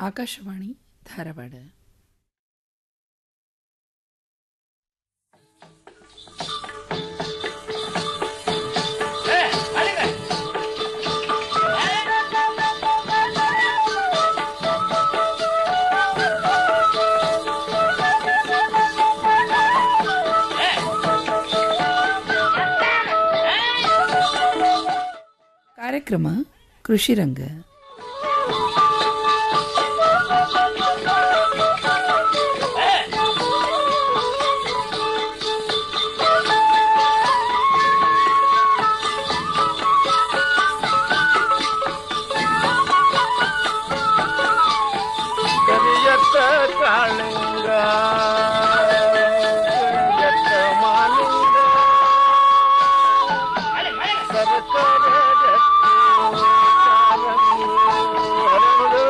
ಆಕಾಶವಾಣಿ ಧಾರವಾಡ ಕಾರ್ಯಕ್ರಮ ಕೃಷಿ ರಂಗ ಕರಿಯತ್ತ ಕಾಳಿಂಗ ಕರಿಯತ್ತ ಮಾಲಿಂಗ ಸರಸರ ರತ್ನ ಕಾರಂಗಿ ಹರಡು.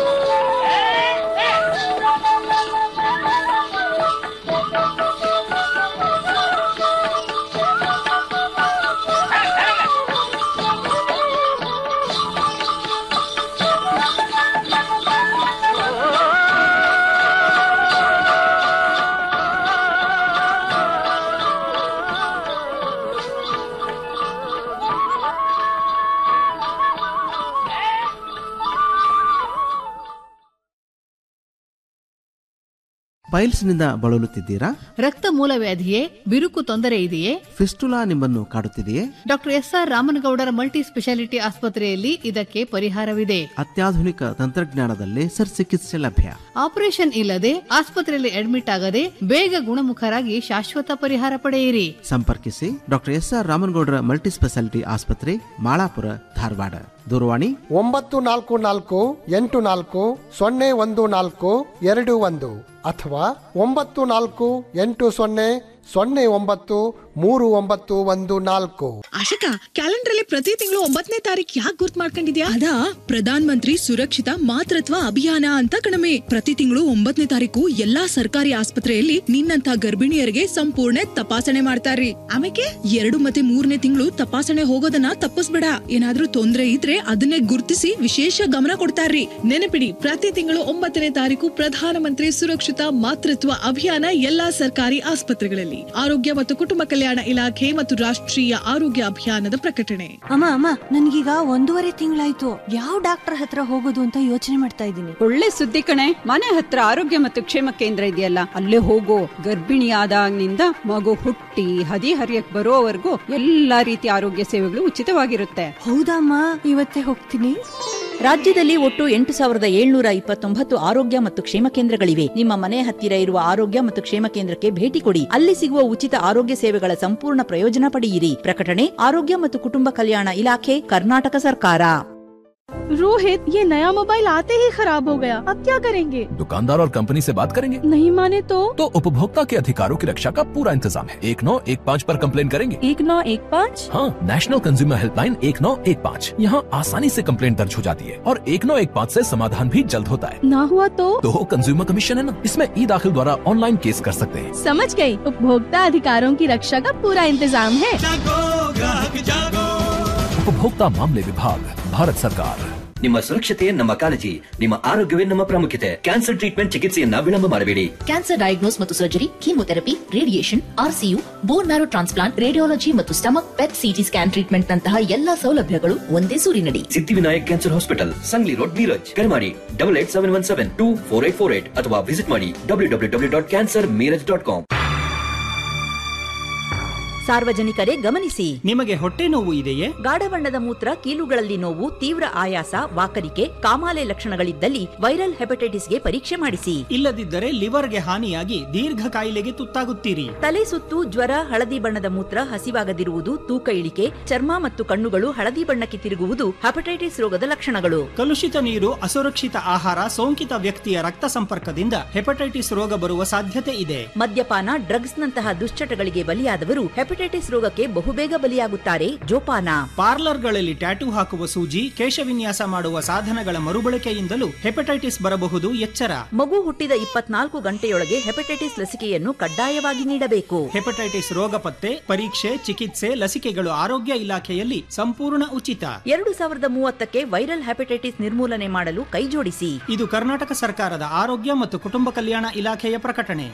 ಪೈಲ್ಸ್ನಿಂದ ಬಳಲುತ್ತಿದ್ದೀರಾ ರಕ್ತ ಮೂಲವ್ಯಾಧಿಯೇ ಬಿರುಕು ತೊಂದರೆ ಇದೆಯೇ ಫಿಸ್ಟುಲಾ ನಿಮ್ಮನ್ನು ಕಾಡುತ್ತಿದೆಯೇ doctor S R Ramanagoudar multi speciality ಆಸ್ಪತ್ರೆಯಲ್ಲಿ ಇದಕ್ಕೆ ಪರಿಹಾರವಿದೆ ಅತ್ಯಾಧುನಿಕ ತಂತ್ರಜ್ಞಾನದಲ್ಲಿ ಚಿಕಿತ್ಸೆ ಲಭ್ಯ ಆಪರೇಷನ್ ಇಲ್ಲದೆ ಆಸ್ಪತ್ರೆಯಲ್ಲಿ ಅಡ್ಮಿಟ್ ಆಗದೆ ಬೇಗ ಗುಣಮುಖರಾಗಿ ಶಾಶ್ವತ ಪರಿಹಾರ ಪಡೆಯಿರಿ ಸಂಪರ್ಕಿಸಿ doctor S R Ramanagoudar multi speciality ಆಸ್ಪತ್ರೆ ಮಾಳಾಪುರ ಧಾರವಾಡ ದೂರವಾಣಿ ಒಂಬತ್ತು ನಾಲ್ಕು ನಾಲ್ಕು ಎಂಟು ನಾಲ್ಕು ಸೊನ್ನೆ ಒಂದು ನಾಲ್ಕು ಎರಡು ಒಂದು ಅಥವಾ ಒಂಬತ್ತು ನಾಲ್ಕು ಎಂಟು ಸೊನ್ನೆ ಸೊನ್ನೆ ಒಂಬತ್ತು ಮೂರು ಒಂಬತ್ತು ಒಂದು ನಾಲ್ಕು ಆಶಿಕಾ ಕ್ಯಾಲೆಂಡರ್ ಅಲ್ಲಿ ಪ್ರತಿ ತಿಂಗಳು ಒಂಬತ್ತನೇ ತಾರೀಕು ಯಾಕೆ ಗುರ್ತ್ ಮಾಡ್ಕೊಂಡಿದ್ಯಾ ಅದಾ ಪ್ರಧಾನ್ ಮಂತ್ರಿ ಸುರಕ್ಷಿತ ಮಾತೃತ್ವ ಅಭಿಯಾನ ಅಂತ ಕಣಮೆ ಪ್ರತಿ ತಿಂಗಳು ಒಂಬತ್ತನೇ ತಾರೀಕು ಎಲ್ಲಾ ಸರ್ಕಾರಿ ಆಸ್ಪತ್ರೆಯಲ್ಲಿ ನಿನ್ನಂತ ಗರ್ಭಿಣಿಯರಿಗೆ ಸಂಪೂರ್ಣ ತಪಾಸಣೆ ಮಾಡ್ತಾರ್ರಿ ಆಮೇಲೆ ಎರಡು ಮತ್ತೆ ಮೂರನೇ ತಿಂಗಳು ತಪಾಸಣೆ ಹೋಗೋದನ್ನ ತಪ್ಪಿಸ್ಬೇಡ ಏನಾದ್ರೂ ತೊಂದ್ರೆ ಇದ್ರೆ ಅದನ್ನೇ ಗುರುತಿಸಿ ವಿಶೇಷ ಗಮನ ಕೊಡ್ತಾರ್ರಿ ನೆನಪಿಡಿ ಪ್ರತಿ ತಿಂಗಳು ಒಂಬತ್ತನೇ ತಾರೀಕು ಪ್ರಧಾನ ಮಂತ್ರಿ ಸುರಕ್ಷಿತ ಮಾತೃತ್ವ ಅಭಿಯಾನ ಎಲ್ಲಾ ಸರ್ಕಾರಿ ಆಸ್ಪತ್ರೆಗಳಲ್ಲಿ ಆರೋಗ್ಯ ಮತ್ತು ಕುಟುಂಬ ಕಲ್ಯಾಣ ಇಲಾಖೆ ಮತ್ತು ರಾಷ್ಟ್ರೀಯ ಆರೋಗ್ಯ ಅಭಿಯಾನದ ಪ್ರಕಟಣೆ ಅಮ್ಮ ಅಮ್ಮ ನನ್ಗೀಗ ಒಂದೂವರೆ ತಿಂಗಳಾಯ್ತು ಯಾವ ಡಾಕ್ಟರ್ ಹತ್ರ ಹೋಗೋದು ಅಂತ ಯೋಚನೆ ಮಾಡ್ತಾ ಇದ್ದೀನಿ ಒಳ್ಳೆ ಸುದ್ದಿ ಕಣೆ ಮನೆ ಹತ್ರ ಆರೋಗ್ಯ ಮತ್ತು ಕ್ಷೇಮ ಕೇಂದ್ರ ಇದೆಯಲ್ಲ ಅಲ್ಲೇ ಹೋಗೋ ಗರ್ಭಿಣಿ ಆದಾಗಿನಿಂದ ಮಗು ಹುಟ್ಟಿ ಹದಿ ಹರಿಯಕ್ ಬರೋವರೆಗೂ ಎಲ್ಲಾ ರೀತಿಯ ಆರೋಗ್ಯ ಸೇವೆಗಳು ಉಚಿತವಾಗಿರುತ್ತೆ ಹೌದಮ್ಮ ಇವತ್ತೇ ಹೋಗ್ತೀನಿ ರಾಜ್ಯದಲ್ಲಿ ಒಟ್ಟು ಎಂಟು ಸಾವಿರದ ಏಳ್ನೂರ ಇಪ್ಪತ್ತೊಂಬತ್ತು ಆರೋಗ್ಯ ಮತ್ತು ಕ್ಷೇಮ ಕೇಂದ್ರಗಳಿವೆ ನಿಮ್ಮ ಮನೆ ಹತ್ತಿರ ಇರುವ ಆರೋಗ್ಯ ಮತ್ತು ಕ್ಷೇಮ ಕೇಂದ್ರಕ್ಕೆ ಭೇಟಿ ಕೊಡಿ ಅಲ್ಲಿ ಸಿಗುವ ಉಚಿತ ಆರೋಗ್ಯ ಸೇವೆಗಳ ಸಂಪೂರ್ಣ ಪ್ರಯೋಜನ ಪಡೆಯಿರಿ ಪ್ರಕಟಣೆ ಆರೋಗ್ಯ ಮತ್ತು ಕುಟುಂಬ ಕಲ್ಯಾಣ ಇಲಾಖೆ ಕರ್ನಾಟಕ ಸರ್ಕಾರ रोहित ये नया मोबाइल आते ही खराब हो गया अब क्या करेंगे दुकानदार और कंपनी से बात करेंगे नहीं माने तो तो उपभोक्ता के अधिकारों की रक्षा का पूरा इंतजाम है एक नौ एक पाँच पर कंप्लेन करेंगे एक नौ एक पाँच हाँ नेशनल कंज्यूमर हेल्पलाइन एक नौ एक पाँच यहाँ आसानी से कंप्लेन दर्ज हो जाती है और एक नौ एक पाँच ऐसी समाधान भी जल्द होता है ना हुआ तो तो कंज्यूमर कमीशन है ना इसमें ई दाखिल द्वारा ऑनलाइन केस कर सकते हैं समझ गई उपभोक्ता अधिकारों की रक्षा का पूरा इंतजाम है उपभोक्ता मामले विभाग भारत सरकार ನಿಮ್ಮ ಸುರಕ್ಷತೆ ನಮ್ಮ ಕಾಳಜಿ ನಿಮ್ಮ ಆರೋಗ್ಯವೇ ನಮ್ಮ ಪ್ರಾಮುಖ್ಯತೆ ಕ್ಯಾನ್ಸರ್ ಟ್ರೀಟ್ಮೆಂಟ್ ಚಿಕಿತ್ಸೆಯನ್ನ ವಿಳಂಬ ಮಾಡಬೇಡಿ ಕ್ಯಾನ್ಸರ್ ಡಯಾಗ್ನೋಸ್ ಮತ್ತು ಸರ್ಜರಿ ಕೀಮೋಥೆರಪಿ ರೇಡಿಯೇಷನ್ ಆರ್ಸಿಯು ಬೋನ್ ಮ್ಯಾರೋ ಟ್ರಾನ್ಸ್ಪ್ಲಾಂಟ್ ರೇಡಿಯಾಲಜಿ ಮತ್ತು stomach PET CT scan treatment ನಂತಹ ಎಲ್ಲಾ ಸೌಲಭ್ಯಗಳು ಒಂದೇ ಸೂರಿನಡಿ Siddhivinayak cancer hospital Sangli road Miraj ಕರೆ ಮಾಡಿ double eight seven one seven two four eight four eight ಅಥವಾ ವಿಸಿಟ್ ಮಾಡಿ W W W dot cancer Miraj dot com ಸಾರ್ವಜನಿಕರೇ ಗಮನಿಸಿ ನಿಮಗೆ ಹೊಟ್ಟೆ ನೋವು ಇದೆಯೇ ಗಾಢ ಬಣ್ಣದ ಮೂತ್ರ ಕೀಲುಗಳಲ್ಲಿ ನೋವು ತೀವ್ರ ಆಯಾಸ ವಾಕರಿಕೆ ಕಾಮಾಲೆ ಲಕ್ಷಣಗಳಿದ್ದಲ್ಲಿ ವೈರಲ್ ಹೆಪಟೈಟಿಸ್ಗೆ ಪರೀಕ್ಷೆ ಮಾಡಿಸಿ ಇಲ್ಲದಿದ್ದರೆ ಲಿವರ್ಗೆ ಹಾನಿಯಾಗಿ ದೀರ್ಘ ಕಾಯಿಲೆಗೆ ತುತ್ತಾಗುತ್ತೀರಿ ತಲೆ ಸುತ್ತು ಜ್ವರ ಹಳದಿ ಬಣ್ಣದ ಮೂತ್ರ ಹಸಿವಾಗದಿರುವುದು ತೂಕ ಇಳಿಕೆ ಚರ್ಮ ಮತ್ತು ಕಣ್ಣುಗಳು ಹಳದಿ ಬಣ್ಣಕ್ಕೆ ತಿರುಗುವುದು ಹೆಪಟೈಟಿಸ್ ರೋಗದ ಲಕ್ಷಣಗಳು ಕಲುಷಿತ ನೀರು ಅಸುರಕ್ಷಿತ ಆಹಾರ ಸೋಂಕಿತ ವ್ಯಕ್ತಿಯ ರಕ್ತ ಸಂಪರ್ಕದಿಂದ ಹೆಪಟೈಟಿಸ್ ರೋಗ ಬರುವ ಸಾಧ್ಯತೆ ಇದೆ ಮದ್ಯಪಾನ ಡ್ರಗ್ಸ್ ನಂತಹ ದುಶ್ಚಟಗಳಿಗೆ ಬಲಿಯಾದವರು ಹೆಪಟೈಟಿಸ್ ರೋಗಕ್ಕೆ ಬಹುಬೇಗ ಬಲಿಯಾಗುತ್ತಾರೆ ಜೋಪಾನ ಪಾರ್ಲರ್ಗಳಲ್ಲಿ ಟ್ಯಾಟೂ ಹಾಕುವ ಸೂಜಿ ಕೇಶವಿನ್ಯಾಸ ಮಾಡುವ ಸಾಧನಗಳ ಮರುಬಳಕೆಯಿಂದಲೂ ಹೆಪಟೈಟಿಸ್ ಬರಬಹುದು ಎಚ್ಚರ ಮಗು ಹುಟ್ಟಿದ ಇಪ್ಪತ್ನಾಲ್ಕು ಗಂಟೆಯೊಳಗೆ ಹೆಪಟೈಟಿಸ್ ಲಸಿಕೆಯನ್ನು ಕಡ್ಡಾಯವಾಗಿ ನೀಡಬೇಕು ಹೆಪಟೈಟಿಸ್ ರೋಗ ಪತ್ತೆ ಪರೀಕ್ಷೆ ಚಿಕಿತ್ಸೆ ಲಸಿಕೆಗಳು ಆರೋಗ್ಯ ಇಲಾಖೆಯಲ್ಲಿ ಸಂಪೂರ್ಣ ಉಚಿತ ಎರಡು ಸಾವಿರದ ಮೂವತ್ತಕ್ಕೆ ವೈರಲ್ ಹೆಪಟೈಟಿಸ್ ನಿರ್ಮೂಲನೆ ಮಾಡಲು ಕೈಜೋಡಿಸಿ ಇದು ಕರ್ನಾಟಕ ಸರ್ಕಾರದ ಆರೋಗ್ಯ ಮತ್ತು ಕುಟುಂಬ ಕಲ್ಯಾಣ ಇಲಾಖೆಯ ಪ್ರಕಟಣೆ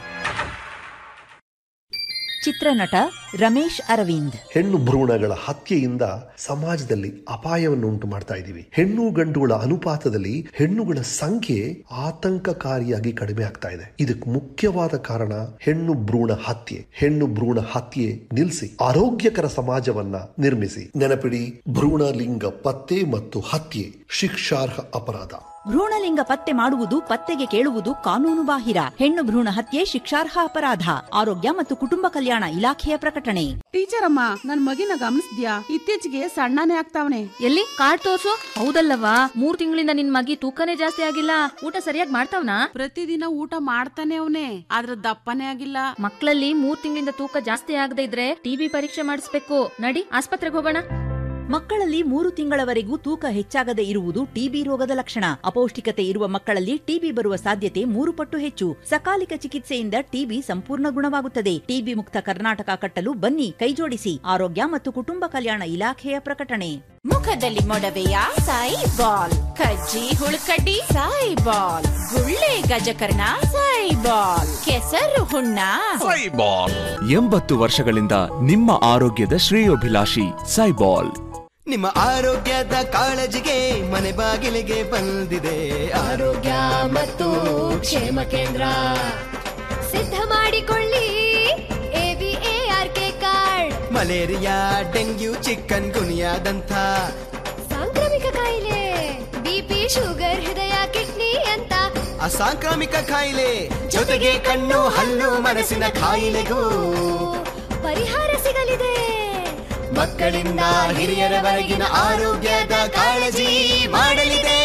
ಚಿತ್ರನಟ ರಮೇಶ್ ಅರವಿಂದ್ ಹೆಣ್ಣು ಭ್ರೂಣಗಳ ಹತ್ಯೆಯಿಂದ ಸಮಾಜದಲ್ಲಿ ಅಪಾಯವನ್ನು ಉಂಟು ಮಾಡ್ತಾ ಇದ್ದೀವಿ ಹೆಣ್ಣು ಗಂಡುಗಳ ಅನುಪಾತದಲ್ಲಿ ಹೆಣ್ಣುಗಳ ಸಂಖ್ಯೆ ಆತಂಕಕಾರಿಯಾಗಿ ಕಡಿಮೆ ಆಗ್ತಾ ಇದೆ ಇದಕ್ಕೆ ಮುಖ್ಯವಾದ ಕಾರಣ ಹೆಣ್ಣು ಭ್ರೂಣ ಹತ್ಯೆ ಹೆಣ್ಣು ಭ್ರೂಣ ಹತ್ಯೆ ನಿಲ್ಲಿಸಿ ಆರೋಗ್ಯಕರ ಸಮಾಜವನ್ನ ನಿರ್ಮಿಸಿ ನೆನಪಿಡಿ ಭ್ರೂಣ ಲಿಂಗ ಪತ್ತೆ ಮತ್ತು ಹತ್ಯೆ ಶಿಕ್ಷಾರ್ಹ ಅಪರಾಧ ಭ್ರೂಣಲಿಂಗ ಪತ್ತೆ ಮಾಡುವುದು ಪತ್ತೆಗೆ ಕೇಳುವುದು ಕಾನೂನು ಬಾಹಿರ ಹೆಣ್ಣು ಭ್ರೂಣ ಹತ್ಯೆ ಶಿಕ್ಷಾರ್ಹ ಅಪರಾಧ ಆರೋಗ್ಯ ಮತ್ತು ಕುಟುಂಬ ಕಲ್ಯಾಣ ಇಲಾಖೆಯ ಪ್ರಕಟಣೆ ಟೀಚರ್ ಅಮ್ಮ ನನ್ ಮಗಿನ ಗಮನಿಸ್ದ್ಯಾ ಇತ್ತೀಚೆಗೆ ಸಣ್ಣನೇ ಆಗ್ತಾವನೆ ಎಲ್ಲಿ ಕಾರ್ಡ್ ತೋರ್ಸು ಹೌದಲ್ಲವಾ ಮೂರ್ ತಿಂಗಳಿಂದ ನಿನ್ ಮಗಿ ತೂಕನೇ ಜಾಸ್ತಿ ಆಗಿಲ್ಲ ಊಟ ಸರಿಯಾಗಿ ಮಾಡ್ತಾವ್ನಾ ಪ್ರತಿದಿನ ಊಟ ಮಾಡ್ತಾನೆ ಅವನೇ ಆದ್ರ ದಪ್ಪನೇ ಆಗಿಲ್ಲ ಮಕ್ಕಳಲ್ಲಿ ಮೂರ್ ತಿಂಗಳಿಂದ ತೂಕ ಜಾಸ್ತಿ ಆಗದೆ ಇದ್ರೆ ಟಿಬಿ ಪರೀಕ್ಷೆ ಮಾಡಿಸ್ಬೇಕು ನಡಿ ಆಸ್ಪತ್ರೆಗೆ ಹೋಗೋಣ ಮಕ್ಕಳಲ್ಲಿ ಮೂರು ತಿಂಗಳವರೆಗೂ ತೂಕ ಹೆಚ್ಚಾಗದೆ ಇರುವುದು ಟಿಬಿ ರೋಗದ ಲಕ್ಷಣ ಅಪೌಷ್ಟಿಕತೆ ಇರುವ ಮಕ್ಕಳಲ್ಲಿ ಟಿಬಿ ಬರುವ ಸಾಧ್ಯತೆ ಮೂರು ಪಟ್ಟು ಹೆಚ್ಚು ಸಕಾಲಿಕ ಚಿಕಿತ್ಸೆಯಿಂದ ಟಿಬಿ ಸಂಪೂರ್ಣ ಗುಣವಾಗುತ್ತದೆ ಟಿಬಿ ಮುಕ್ತ ಕರ್ನಾಟಕ ಕಟ್ಟಲು ಬನ್ನಿ ಕೈಜೋಡಿಸಿ ಆರೋಗ್ಯ ಮತ್ತು ಕುಟುಂಬ ಕಲ್ಯಾಣ ಇಲಾಖೆಯ ಪ್ರಕಟಣೆ ಮುಖದಲ್ಲಿ ಮೊಡವೆಯ ಸಾಯಿ ಬಾಲ್ ಕಜ್ಜಿ ಹುಳುಕಡ್ಡಿ ಸಾಯಿ ಬಾಲ್ ಗುಳ್ಳೆ ಗಜಕರ್ಣ ಸಾಯಿ ಬಾಲ್ ಕೆಸರು ಹುಣ್ಣ ಸೈಬಾಲ್ ಎಂಬತ್ತು ವರ್ಷಗಳಿಂದ ನಿಮ್ಮ ಆರೋಗ್ಯದ ಶ್ರೇಯೋಭಿಲಾಷಿ ಸೈಬಾಲ್ ನಿಮ್ಮ ಆರೋಗ್ಯದ ಕಾಳಜಿಗೆ ಮನೆ ಬಾಗಿಲಿಗೆ ಬಂದಿದೆ ಆರೋಗ್ಯ ಮತ್ತು ಕ್ಷೇಮ ಕೇಂದ್ರ ಸಿದ್ಧ ಮಾಡಿಕೊಳ್ಳಿ ಎವಿಎಆರ್ಕೆ ಕಾರ್ಡ್ ಮಲೇರಿಯಾ ಡೆಂಗ್ಯೂ ಚಿಕನ್ ಗುನಿಯಾದಂಥ ಸಾಂಕ್ರಾಮಿಕ ಕಾಯಿಲೆ ಬಿಪಿ ಶುಗರ್ ಹೃದಯ ಕಿಡ್ನಿ ಅಂತ ಅಸಾಂಕ್ರಾಮಿಕ ಕಾಯಿಲೆ ಜೊತೆಗೆ ಕಣ್ಣು ಹಲ್ಲು ಮನಸ್ಸಿನ ಕಾಯಿಲೆಗೂ ಪರಿಹಾರ ಸಿಗಲಿದೆ ಮಕ್ಕಳಿಂದ ಹಿರಿಯರವರೆಗಿನ ಆರೋಗ್ಯದ ಕಾಳಜಿ ಮಾಡಲಿದೆ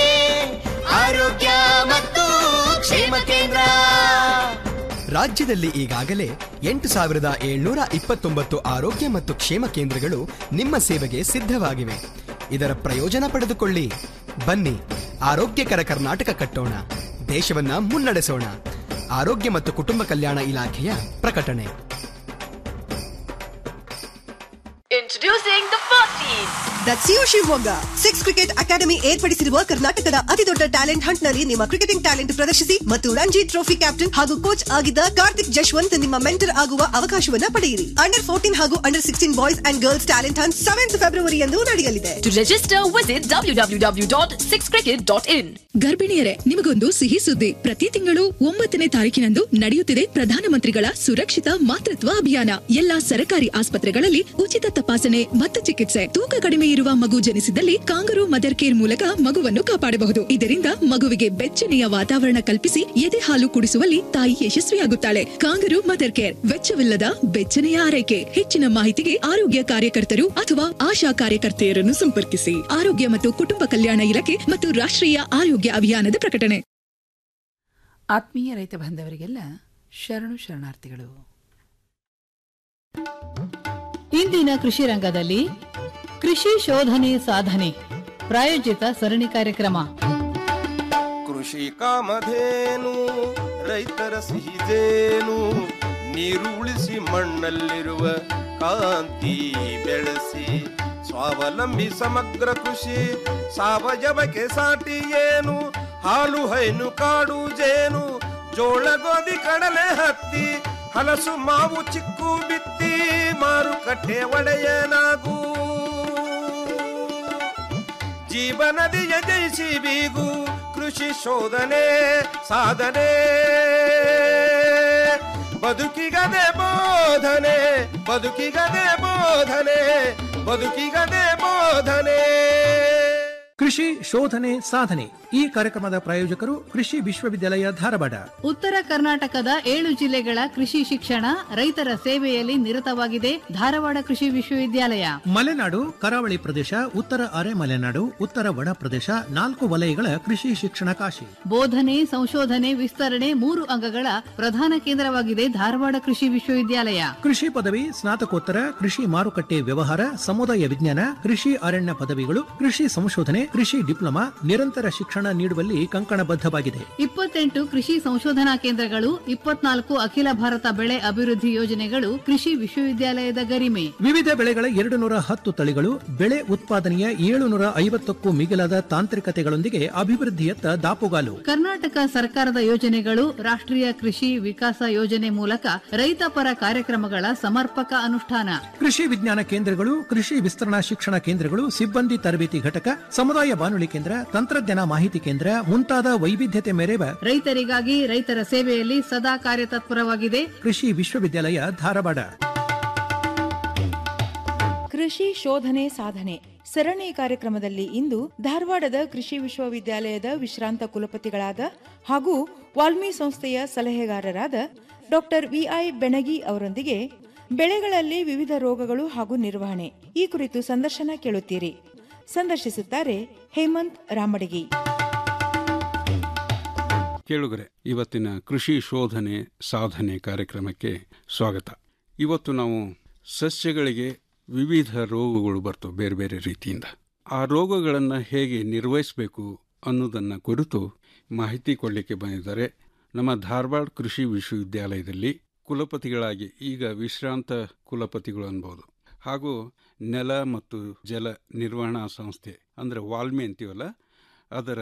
ಆರೋಗ್ಯ ಮತ್ತು ಕ್ಷೇಮ ಕೇಂದ್ರ ರಾಜ್ಯದಲ್ಲಿ ಈಗಾಗಲೇ ಎಂಟು ಸಾವಿರದ ಏಳ್ನೂರ ಇಪ್ಪತ್ತೊಂಬತ್ತು ಆರೋಗ್ಯ ಮತ್ತು ಕ್ಷೇಮ ಕೇಂದ್ರಗಳು ನಿಮ್ಮ ಸೇವೆಗೆ ಸಿದ್ಧವಾಗಿವೆ ಇದರ ಪ್ರಯೋಜನ ಪಡೆದುಕೊಳ್ಳಿ ಬನ್ನಿ ಆರೋಗ್ಯಕರ ಕರ್ನಾಟಕ ಕಟ್ಟೋಣ ದೇಶವನ್ನ ಮುನ್ನಡೆಸೋಣ ಆರೋಗ್ಯ ಮತ್ತು ಕುಟುಂಬ ಕಲ್ಯಾಣ ಇಲಾಖೆಯ ಪ್ರಕಟಣೆ Introducing the 14th. ದಟ್ಸಿಯೋ ಶಿವಮೊಗ್ಗ ಸಿಕ್ಸ್ ಕ್ರಿಕೆಟ್ ಅಕಾಡೆಮಿ ಏರ್ಪಡಿಸಿರುವ ಕರ್ನಾಟಕದ ಅತಿದೊಡ್ಡ ಟ್ಯಾಲೆಂಟ್ ಹಂಟ್ ನಲ್ಲಿ ನಿಮ್ಮ ಕ್ರಿಕೆಟಿಂಗ್ ಟ್ಯಾಲೆಂಟ್ ಪ್ರದರ್ಶಿಸಿ ಮತ್ತು ರಂಜಿ ಟ್ರೋಫಿ ಕ್ಯಾಪ್ಟನ್ ಹಾಗೂ ಕೋಚ್ ಆಗಿದ್ದ ಕಾರ್ತಿಕ್ ಜಶ್ವಂತ್ ನಿಮ್ಮ ಮೆಂಟರ್ ಆಗುವ ಅವಕಾಶವನ್ನ ಪಡೆಯಿರಿ ಅಂಡರ್ ಫೋರ್ಟೀನ್ ಹಾಗೂ under sixteen boys and girls talent hunt seventh February ಎಂದು ನಡೆಯಲಿದೆ To register, visit www.sixcricket.in. ಗರ್ಭಿಣಿಯರೇ ನಿಮಗೊಂದು ಸಿಹಿ ಸುದ್ದಿ ಪ್ರತಿ ತಿಂಗಳು ಒಂಬತ್ತನೇ ತಾರೀಕಿನಂದು ನಡೆಯುತ್ತಿದೆ ಪ್ರಧಾನಮಂತ್ರಿಗಳ ಸುರಕ್ಷಿತ ಮಾತೃತ್ವ ಅಭಿಯಾನ ಎಲ್ಲಾ ಸರಕಾರಿ ಆಸ್ಪತ್ರೆಗಳಲ್ಲಿ ಉಚಿತ ತಪಾಸಣೆ ಮತ್ತು ಚಿಕಿತ್ಸೆ ತೂಕ ಕಡಿಮೆ ಇರುವ ಮಗು ಜನಿಸಿದಲ್ಲಿ ಕಾಂಗರು ಮದರ್ ಕೇರ್ ಮೂಲಕ ಮಗುವನ್ನು ಕಾಪಾಡಬಹುದು ಇದರಿಂದ ಮಗುವಿಗೆ ಬೆಚ್ಚನೆಯ ವಾತಾವರಣ ಕಲ್ಪಿಸಿ ಎದೆ ಹಾಲು ಕುಡಿಸುವಲ್ಲಿ ತಾಯಿ ಯಶಸ್ವಿಯಾಗುತ್ತಾಳೆ ಕಾಂಗರು ಮದರ್ ಕೇರ್ ವೆಚ್ಚವಿಲ್ಲದ ಬೆಚ್ಚನೆಯ ಆರೈಕೆ ಹೆಚ್ಚಿನ ಮಾಹಿತಿಗೆ ಆರೋಗ್ಯ ಕಾರ್ಯಕರ್ತರು ಅಥವಾ ಆಶಾ ಕಾರ್ಯಕರ್ತೆಯರನ್ನು ಸಂಪರ್ಕಿಸಿ ಆರೋಗ್ಯ ಮತ್ತು ಕುಟುಂಬ ಕಲ್ಯಾಣ ಇಲಾಖೆ ಮತ್ತು ರಾಷ್ಟ್ರೀಯ ಆರೋಗ್ಯ ಅಭಿಯಾನದ ಪ್ರಕಟಣೆ ಆತ್ಮೀಯ ರೈತ ಬಾಂಧವರಿಗೆಲ್ಲ ಶರಣು ಶರಣಾರ್ಥಿಗಳು ಇಂದಿನ ಕೃಷಿ ರಂಗದಲ್ಲಿ ಕೃಷಿ ಶೋಧನೆ ಸಾಧನೆ ಪ್ರಾಯೋಜಿತ ಸರಣಿ ಕಾರ್ಯಕ್ರಮ ಕೃಷಿ ಕಾಮಧೇನು ರೈತರ ಸಿಹಿದೇನು ನೀರು ಉಳಿಸಿ ಮಣ್ಣಲ್ಲಿರುವ ಕಾಂತಿ ಬೆಳೆಸಿ ಸ್ವಾವಲಂಬಿ ಸಮಗ್ರ ಕೃಷಿ ಸಾವಯವಕ್ಕೆ ಸಾಟಿ ಏನು ಹಾಲು ಹೈನು ಕಾಡು ಜೇನು ಜೋಳ ಗೋಧಿ ಕಡಲೆ ಹತ್ತಿ ಹಲಸು ಮಾವು ಚಿಕ್ಕು ಬಿತ್ತಿ ಮಾರುಕಟ್ಟೆ ಒಡೆಯನಾಗೂ ಜೀವನದಿಯ ಜಯಿಸಿ ಬೀಗು ಕೃಷಿ ಶೋಧನೆ ಸಾಧನೆ ಬದುಕಿಗದೆ ಬೋಧನೆ ಬದುಕಿಗದೆ ಬೋಧನೆ ಬದುಕಿಗದೆ ಬೋಧನೆ ಕೃಷಿ ಕೃಷಿ ಶೋಧನೆ ಸಾಧನೆ ಈ ಕಾರ್ಯಕ್ರಮದ ಪ್ರಾಯೋಜಕರು ಕೃಷಿ ವಿಶ್ವವಿದ್ಯಾಲಯ ಧಾರವಾಡ ಉತ್ತರ ಕರ್ನಾಟಕದ ಏಳು ಜಿಲ್ಲೆಗಳ ಕೃಷಿ ಶಿಕ್ಷಣ ರೈತರ ಸೇವೆಯಲ್ಲಿ ನಿರತವಾಗಿದೆ ಧಾರವಾಡ ಕೃಷಿ ವಿಶ್ವವಿದ್ಯಾಲಯ ಮಲೆನಾಡು ಕರಾವಳಿ ಪ್ರದೇಶ ಉತ್ತರ ಅರೆ ಮಲೆನಾಡು ಉತ್ತರ ಒಣ ಪ್ರದೇಶ ನಾಲ್ಕು ವಲಯಗಳ ಕೃಷಿ ಶಿಕ್ಷಣ ಕಾಶಿ ಬೋಧನೆ ಸಂಶೋಧನೆ ವಿಸ್ತರಣೆ ಮೂರು ಅಂಗಗಳ ಪ್ರಧಾನ ಕೇಂದ್ರವಾಗಿದೆ ಧಾರವಾಡ ಕೃಷಿ ವಿಶ್ವವಿದ್ಯಾಲಯ ಕೃಷಿ ಪದವಿ ಸ್ನಾತಕೋತ್ತರ ಕೃಷಿ ಮಾರುಕಟ್ಟೆ ವ್ಯವಹಾರ ಸಮುದಾಯ ವಿಜ್ಞಾನ ಕೃಷಿ ಅರಣ್ಯ ಪದವಿಗಳು ಕೃಷಿ ಸಂಶೋಧನೆ ಕೃಷಿ ಡಿಪ್ಲೊಮಾ ನಿರಂತರ ಶಿಕ್ಷಣ ನೀಡುವಲ್ಲಿ ಕಂಕಣಬದ್ಧವಾಗಿದೆ ಇಪ್ಪತ್ತೆಂಟು ಕೃಷಿ ಸಂಶೋಧನಾ ಕೇಂದ್ರಗಳು ಇಪ್ಪತ್ನಾಲ್ಕು ಅಖಿಲ ಭಾರತ ಬೆಳೆ ಅಭಿವೃದ್ಧಿ ಯೋಜನೆಗಳು ಕೃಷಿ ವಿಶ್ವವಿದ್ಯಾಲಯದ ಗರಿಮೆ ವಿವಿಧ ಬೆಳೆಗಳ ಎರಡು ನೂರ ಹತ್ತು ತಳಿಗಳು ಬೆಳೆ ಉತ್ಪಾದನೆಯ ಏಳುನೂರ ಐವತ್ತಕ್ಕೂ ಮಿಗಿಲಾದ ತಾಂತ್ರಿಕತೆಗಳೊಂದಿಗೆ ಅಭಿವೃದ್ಧಿಯತ್ತ ದಾಪುಗಾಲು ಕರ್ನಾಟಕ ಸರ್ಕಾರದ ಯೋಜನೆಗಳು ರಾಷ್ಟ್ರೀಯ ಕೃಷಿ ವಿಕಾಸ ಯೋಜನೆ ಮೂಲಕ ರೈತಪರ ಕಾರ್ಯಕ್ರಮಗಳ ಸಮರ್ಪಕ ಅನುಷ್ಠಾನ ಕೃಷಿ ವಿಜ್ಞಾನ ಕೇಂದ್ರಗಳು ಕೃಷಿ ವಿಸ್ತರಣಾ ಶಿಕ್ಷಣ ಕೇಂದ್ರಗಳು ಸಿಬ್ಬಂದಿ ತರಬೇತಿ ಘಟಕ ಸಮುದಾಯ ಬಾನುಲಿ ಕೇಂದ್ರ ತಂತ್ರಜ್ಞಾನ ಮಾಹಿತಿ ಕೇಂದ್ರ ಮುಂತಾದ ವೈವಿಧ್ಯತೆ ಮೆರೆವ ರೈತರಿಗಾಗಿ ರೈತರ ಸೇವೆಯಲ್ಲಿ ಸದಾ ಕಾರ್ಯತತ್ಪರವಾಗಿದೆ ಕೃಷಿ ವಿಶ್ವವಿದ್ಯಾಲಯ ಧಾರವಾಡ ಕೃಷಿ ಶೋಧನೆ ಸಾಧನೆ ಸರಣಿ ಕಾರ್ಯಕ್ರಮದಲ್ಲಿ ಇಂದು ಧಾರವಾಡದ ಕೃಷಿ ವಿಶ್ವವಿದ್ಯಾಲಯದ ವಿಶ್ರಾಂತ ಕುಲಪತಿಗಳಾದ ಹಾಗೂ ವಾಲ್ಮಿ ಸಂಸ್ಥೆಯ ಸಲಹೆಗಾರರಾದ ಡಾಕ್ಟರ್ ವಿಐ ಬೆಣಗಿ ಅವರೊಂದಿಗೆ ಬೆಳೆಗಳಲ್ಲಿ ವಿವಿಧ ರೋಗಗಳು ಹಾಗೂ ನಿರ್ವಹಣೆ ಈ ಕುರಿತು ಸಂದರ್ಶನ ಕೇಳುತ್ತೀರಿ ಸಂದರ್ಶಿಸುತ್ತಾರೆ ಹೇಮಂತ್ ರಾಮಡಗಿ ಕೇಳುಗರೆ ಇವತ್ತಿನ ಕೃಷಿ ಶೋಧನೆ ಸಾಧನೆ ಕಾರ್ಯಕ್ರಮಕ್ಕೆ ಸ್ವಾಗತ ಇವತ್ತು ನಾವು ಸಸ್ಯಗಳಿಗೆ ವಿವಿಧ ರೋಗಗಳು ಬರ್ತವೆ ಬೇರೆ ಬೇರೆ ರೀತಿಯಿಂದ ಆ ರೋಗಗಳನ್ನು ಹೇಗೆ ನಿರ್ವಹಿಸಬೇಕು ಅನ್ನೋದನ್ನು ಕುರಿತು ಮಾಹಿತಿ ಕೊಡಲಿಕ್ಕೆ ಬಂದಿದ್ದಾರೆ ನಮ್ಮ ಧಾರವಾಡ ಕೃಷಿ ವಿಶ್ವವಿದ್ಯಾಲಯದಲ್ಲಿ ಕುಲಪತಿಗಳಾಗಿ ಈಗ ವಿಶ್ರಾಂತ ಕುಲಪತಿಗಳು ಅನ್ಬೋದು ಹಾಗೂ ನೆಲ ಮತ್ತು ಜಲ ನಿರ್ವಹಣಾ ಸಂಸ್ಥೆ ಅಂದರೆ ವಾಲ್ಮಿ ಅಂತೀವಲ್ಲ ಅದರ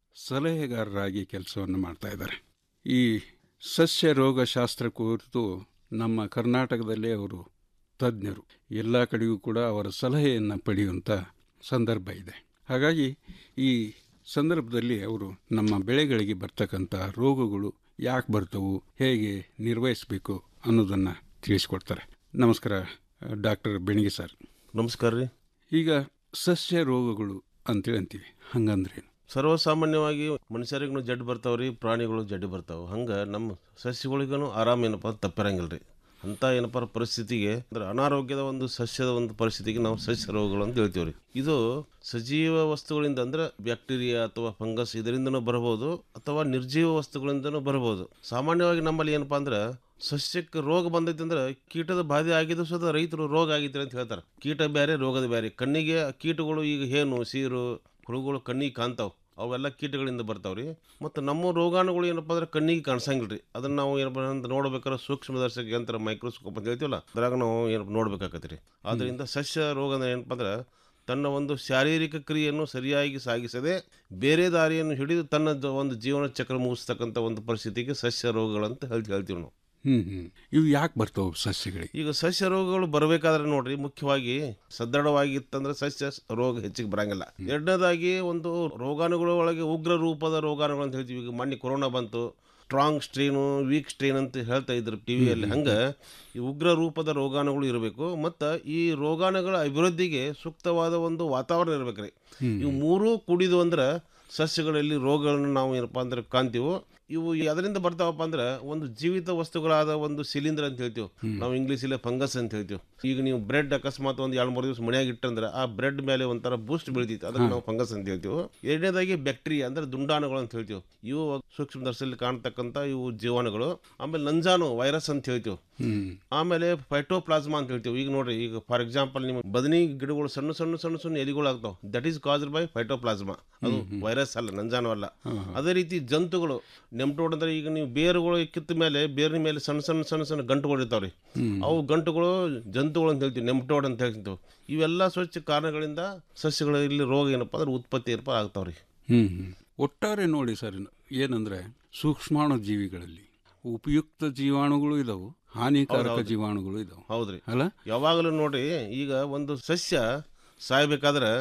ಸಲಹೆಗಾರರಾಗಿ ಕೆಲಸವನ್ನು ಮಾಡ್ತಾ ಇದ್ದಾರೆ ಈ ಸಸ್ಯ ರೋಗಶಾಸ್ತ್ರ ಕುರಿತು ನಮ್ಮ ಕರ್ನಾಟಕದಲ್ಲೇ ಅವರು ತಜ್ಞರು ಎಲ್ಲ ಕಡೆಯೂ ಕೂಡ ಅವರ ಸಲಹೆಯನ್ನು ಪಡೆಯುವಂಥ ಸಂದರ್ಭ ಇದೆ ಹಾಗಾಗಿ ಈ ಸಂದರ್ಭದಲ್ಲಿ ಅವರು ನಮ್ಮ ಬೆಳೆಗಳಿಗೆ ಬರ್ತಕ್ಕಂಥ ರೋಗಗಳು ಯಾಕೆ ಬರ್ತವು ಹೇಗೆ ನಿರ್ವಹಿಸಬೇಕು ಅನ್ನೋದನ್ನು ತಿಳಿಸ್ಕೊಡ್ತಾರೆ ನಮಸ್ಕಾರ ಡಾಕ್ಟರ್ ಬೆಣಗಿ ಸರ್ ನಮಸ್ಕಾರ ರೀ ಈಗ ಸಸ್ಯ ರೋಗಗಳು ಅಂತೇಳಿ ಅಂತೀವಿ ಹಂಗಂದ್ರೆ ಸರ್ವಸಾಮಾನ್ಯವಾಗಿ ಮನುಷ್ಯರಿಗೂ ಜಡ್ಡು ಬರ್ತಾವ್ರಿ ಪ್ರಾಣಿಗಳು ಜಡ್ಡು ಬರ್ತಾವೆ ಹಂಗೆ ನಮ್ಮ ಸಸ್ಯಗಳಿಗೂ ಆರಾಮ ಏನಪ್ಪ ತಪ್ಪಿರಂಗಿಲ್ಲ ರೀ ಅಂಥ ಏನಪ್ಪ ಪರಿಸ್ಥಿತಿಗೆ ಅಂದ್ರೆ ಅನಾರೋಗ್ಯದ ಒಂದು ಸಸ್ಯದ ಒಂದು ಪರಿಸ್ಥಿತಿಗೆ ನಾವು ಸಸ್ಯ ರೋಗಗಳು ಅಂತ ಹೇಳ್ತೀವಿ ರೀ ಇದು ಸಜೀವ ವಸ್ತುಗಳಿಂದ ಅಂದ್ರೆ ಬ್ಯಾಕ್ಟೀರಿಯಾ ಅಥವಾ ಫಂಗಸ್ ಇದರಿಂದನೂ ಬರಬಹುದು ಅಥವಾ ನಿರ್ಜೀವ ವಸ್ತುಗಳಿಂದನೂ ಬರಬಹುದು ಸಾಮಾನ್ಯವಾಗಿ ನಮ್ಮಲ್ಲಿ ಏನಪ್ಪಾ ಅಂದ್ರೆ ಸಸ್ಯಕ್ಕೆ ರೋಗ ಬಂದೈತೆ ಅಂದ್ರೆ ಕೀಟದ ಬಾಧೆ ಆಗಿದ್ದು ಸಹ ರೈತರು ರೋಗ ಆಗಿದ್ರೆ ಅಂತ ಹೇಳ್ತಾರೆ ಕೀಟ ಬೇರೆ ರೋಗದ ಬೇರೆ ಕಣ್ಣಿಗೆ ಕೀಟಗಳು ಈಗ ಹೇನು ಸೀರು ಹುಳುಗಳು ಕಣ್ಣಿಗೆ ಕಾಣ್ತಾವೆ ಅವೆಲ್ಲ ಕೀಟಗಳಿಂದ ಬರ್ತಾವ್ರಿ ಮತ್ತು ನಮ್ಮ ರೋಗಾಣುಗಳು ಏನಪ್ಪ ಅಂದ್ರೆ ಕಣ್ಣಿಗೆ ಕಾಣಿಸಂಗಿಲ್ಲ ರೀ ಅದನ್ನು ನಾವು ಏನಪ್ಪ ಅಂತ ನೋಡ್ಬೇಕಾದ್ರೆ ಸೂಕ್ಷ್ಮದರ್ಶಕ ಯಂತ್ರ ಮೈಕ್ರೋಸ್ಕೋಪ್ ಅಂತ ಹೇಳ್ತೀವಲ್ಲ ಅದ್ರಾಗ ನಾವು ಏನಪ್ಪ ನೋಡ್ಬೇಕಾಗತ್ತೆ ರೀ ಆದ್ದರಿಂದ ಸಸ್ಯ ರೋಗ ಅಂದ್ರೆ ಏನಪ್ಪ ಅಂದ್ರೆ ತನ್ನ ಒಂದು ಶಾರೀರಿಕ ಕ್ರಿಯೆಯನ್ನು ಸರಿಯಾಗಿ ಸಾಗಿಸದೆ ಬೇರೆ ದಾರಿಯನ್ನು ಹಿಡಿದು ತನ್ನ ಜ- ಒಂದು ಜೀವನ ಚಕ್ರ ಮುಗಿಸ್ತಕ್ಕಂಥ ಒಂದು ಪರಿಸ್ಥಿತಿಗೆ ಸಸ್ಯ ರೋಗಗಳಂತ ಹೇಳ್ತಿ ಹೇಳ್ತೀವಿ ನಾವು ಹ್ಮ್ ಹ್ಮ್ ಇವು ಯಾಕೆ ಬರ್ತವೆ ಸಸ್ಯಗಳಿಗೆ ಈಗ ಸಸ್ಯ ರೋಗಗಳು ಬರಬೇಕಾದ್ರೆ ನೋಡ್ರಿ ಮುಖ್ಯವಾಗಿ ಸದೃಢವಾಗಿತ್ತಂದ್ರೆ ಸಸ್ಯ ರೋಗ ಹೆಚ್ಚಿಗೆ ಬರಂಗಿಲ್ಲ ಎರಡನೇದಾಗಿ ಒಂದು ರೋಗಾಣುಗಳ ಒಳಗೆ ಉಗ್ರ ರೂಪದ ರೋಗಾಣುಗಳು ಅಂತ ಹೇಳ್ತೀವಿ ಈಗ ಮೊನ್ನೆ ಕೊರೋನಾ ಬಂತು ಸ್ಟ್ರಾಂಗ್ ಸ್ಟ್ರೇನು ವೀಕ್ ಸ್ಟ್ರೇನ್ ಅಂತ ಹೇಳ್ತಾ ಇದ್ರು ಟಿ ವಿಯಲ್ಲಿ ಹಂಗೆ ಈ ಉಗ್ರ ರೂಪದ ರೋಗಾಣುಗಳು ಇರಬೇಕು ಮತ್ತು ಈ ರೋಗಾಣುಗಳ ಅಭಿವೃದ್ಧಿಗೆ ಸೂಕ್ತವಾದ ಒಂದು ವಾತಾವರಣ ಇರ್ಬೇಕು ರೀ ಇವು ಮೂರೂ ಕೂಡಿದು ಅಂದ್ರೆ ಸಸ್ಯಗಳಲ್ಲಿ ರೋಗಗಳನ್ನು ನಾವು ಏನಪ್ಪ ಅಂದ್ರೆ ಕಾಣ್ತೀವೋ ಇವು ಅದರಿಂದ ಬರ್ತಾವಪ್ಪ ಅಂದ್ರೆ ಒಂದು ಜೀವಿತ ವಸ್ತುಗಳಾದ ಒಂದು ಸಿಲಿಂಡರ್ ಅಂತ ಹೇಳ್ತೀವಿ ನಾವು ಇಂಗ್ಲೀಷಲ್ಲಿ ಫಂಗಸ್ ಅಂತ ಹೇಳ್ತೀವಿ ಈಗ ನೀವು ಬ್ರೆಡ್ ಅಕಸ್ಮಾತ್ ಒಂದು ಎರಡು ಮೂರು ದಿವಸ ಮನೆಯಾಗ ಇಟ್ಟಂದ್ರೆ ಆ ಬ್ರೆಡ್ ಮೇಲೆ ಒಂಥರ ಬೂಸ್ಟ್ ಬೀಳ್ತೈತಿ ಅದನ್ನ ನಾವು ಫಂಗಸ್ ಅಂತ ಹೇಳ್ತೀವಿ ಎರಡನೇದಾಗಿ ಬ್ಯಾಕ್ಟೀರಿಯಾ ಅಂದ್ರೆ ದುಂಡಾಣುಗಳು ಅಂತ ಹೇಳ್ತೀವಿ ಇವು ಸೂಕ್ಷ್ಮ ದರ್ಶದಲ್ಲಿ ಕಾಣ್ತಕ್ಕಂಥ ಇವು ಜೀವಾಣುಗಳು ಆಮೇಲೆ ನಂಜಾನು ವೈರಸ್ ಅಂತ ಹೇಳ್ತೀವಿ ಆಮೇಲೆ ಫೈಟೋಪ್ಲಾಸ್ಮಾ ಅಂತ ಹೇಳ್ತೀವಿ ಈಗ ನೋಡ್ರಿ ಈಗ ಫಾರ್ ಎಕ್ಸಾಂಪಲ್ ನಿಮ್ಮ ಬದನಿ ಗಿಡಗಳು ಸಣ್ಣ ಸಣ್ಣ ಸಣ್ಣ ಸಣ್ಣ ಎಲಿಗಳು ಆಗ್ತಾವೆ that is caused by phytoplasma ಅದು ವೈರಸ್ ಅಲ್ಲ ನಂಜಾನು ಅಲ್ಲ ಅದೇ ರೀತಿ ಜಂತುಗಳು ನೆಮ್ಟೋಡ್ ಅಂದ್ರೆ ಈಗ ನೀವು ಬೇರುಗಳು ಕಿತ್ತ ಮೇಲೆ ಬೇರಿನ ಮೇಲೆ ಸಣ್ಣ ಸಣ್ಣ ಸಣ್ಣ ಸಣ್ಣ ಗಂಟುಗಳು ಇರ್ತಾವ್ರಿ ಅವು ಗಂಟುಗಳು ಜಂತುಗಳು ಅಂತ ಹೇಳ್ತೀವಿ ನೆಮ್ಟೋಡ್ ಅಂತ ಹೇಳ್ತೀವಿ ಇವೆಲ್ಲ ಸ್ವಚ್ಛ ಕಾರಣಗಳಿಂದ ಸಸ್ಯಗಳಲ್ಲಿ ರೋಗ ಏನಪ್ಪ ಅಂದ್ರೆ ಉತ್ಪತ್ತಿ ಏನಪ್ಪ ಆಗ್ತಾವ್ರಿ ಹ್ಮ್ ಹ್ಮ್. ಒಟ್ಟಾರೆ ನೋಡಿ ಸರ್ ಏನಂದ್ರೆ ಸೂಕ್ಷ್ಮಾಣು ಜೀವಿಗಳಲ್ಲಿ ಉಪಯುಕ್ತ ಜೀವಾಣುಗಳು ಇದಾವು ಹಾನಿಕಾರಕ ಹೌದು, ಹೌದು. ಜೀವಾಣುಗಳು ಇದಾವು ಹೌದ್ರಿ ಅಲ್ಲ ಯಾವಾಗಲೂ ನೋಡ್ರಿ ಈಗ ಒಂದು ಸಸ್ಯ ಸಾಯ್ಬೇಕಾದ್ರೆ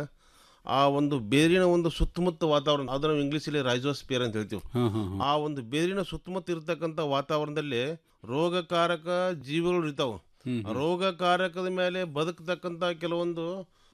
ಆ ಒಂದು ಬೇರಿನ ಒಂದು ಸುತ್ತಮುತ್ತ ವಾತಾವರಣ ಅದು ನಾವು ಇಂಗ್ಲೀಷಲ್ಲಿ ರೈಜೋಸ್ಪಿಯರ್ ಅಂತ ಹೇಳ್ತೀವಿ ಆ ಒಂದು ಬೇರಿನ ಸುತ್ತಮುತ್ತ ಇರತಕ್ಕಂಥ ವಾತಾವರಣದಲ್ಲಿ ರೋಗಕಾರಕ ಜೀವಿಗಳು ಇರ್ತಾವೆ ರೋಗಕಾರಕದ ಮೇಲೆ ಬದುಕತಕ್ಕಂಥ ಕೆಲವೊಂದು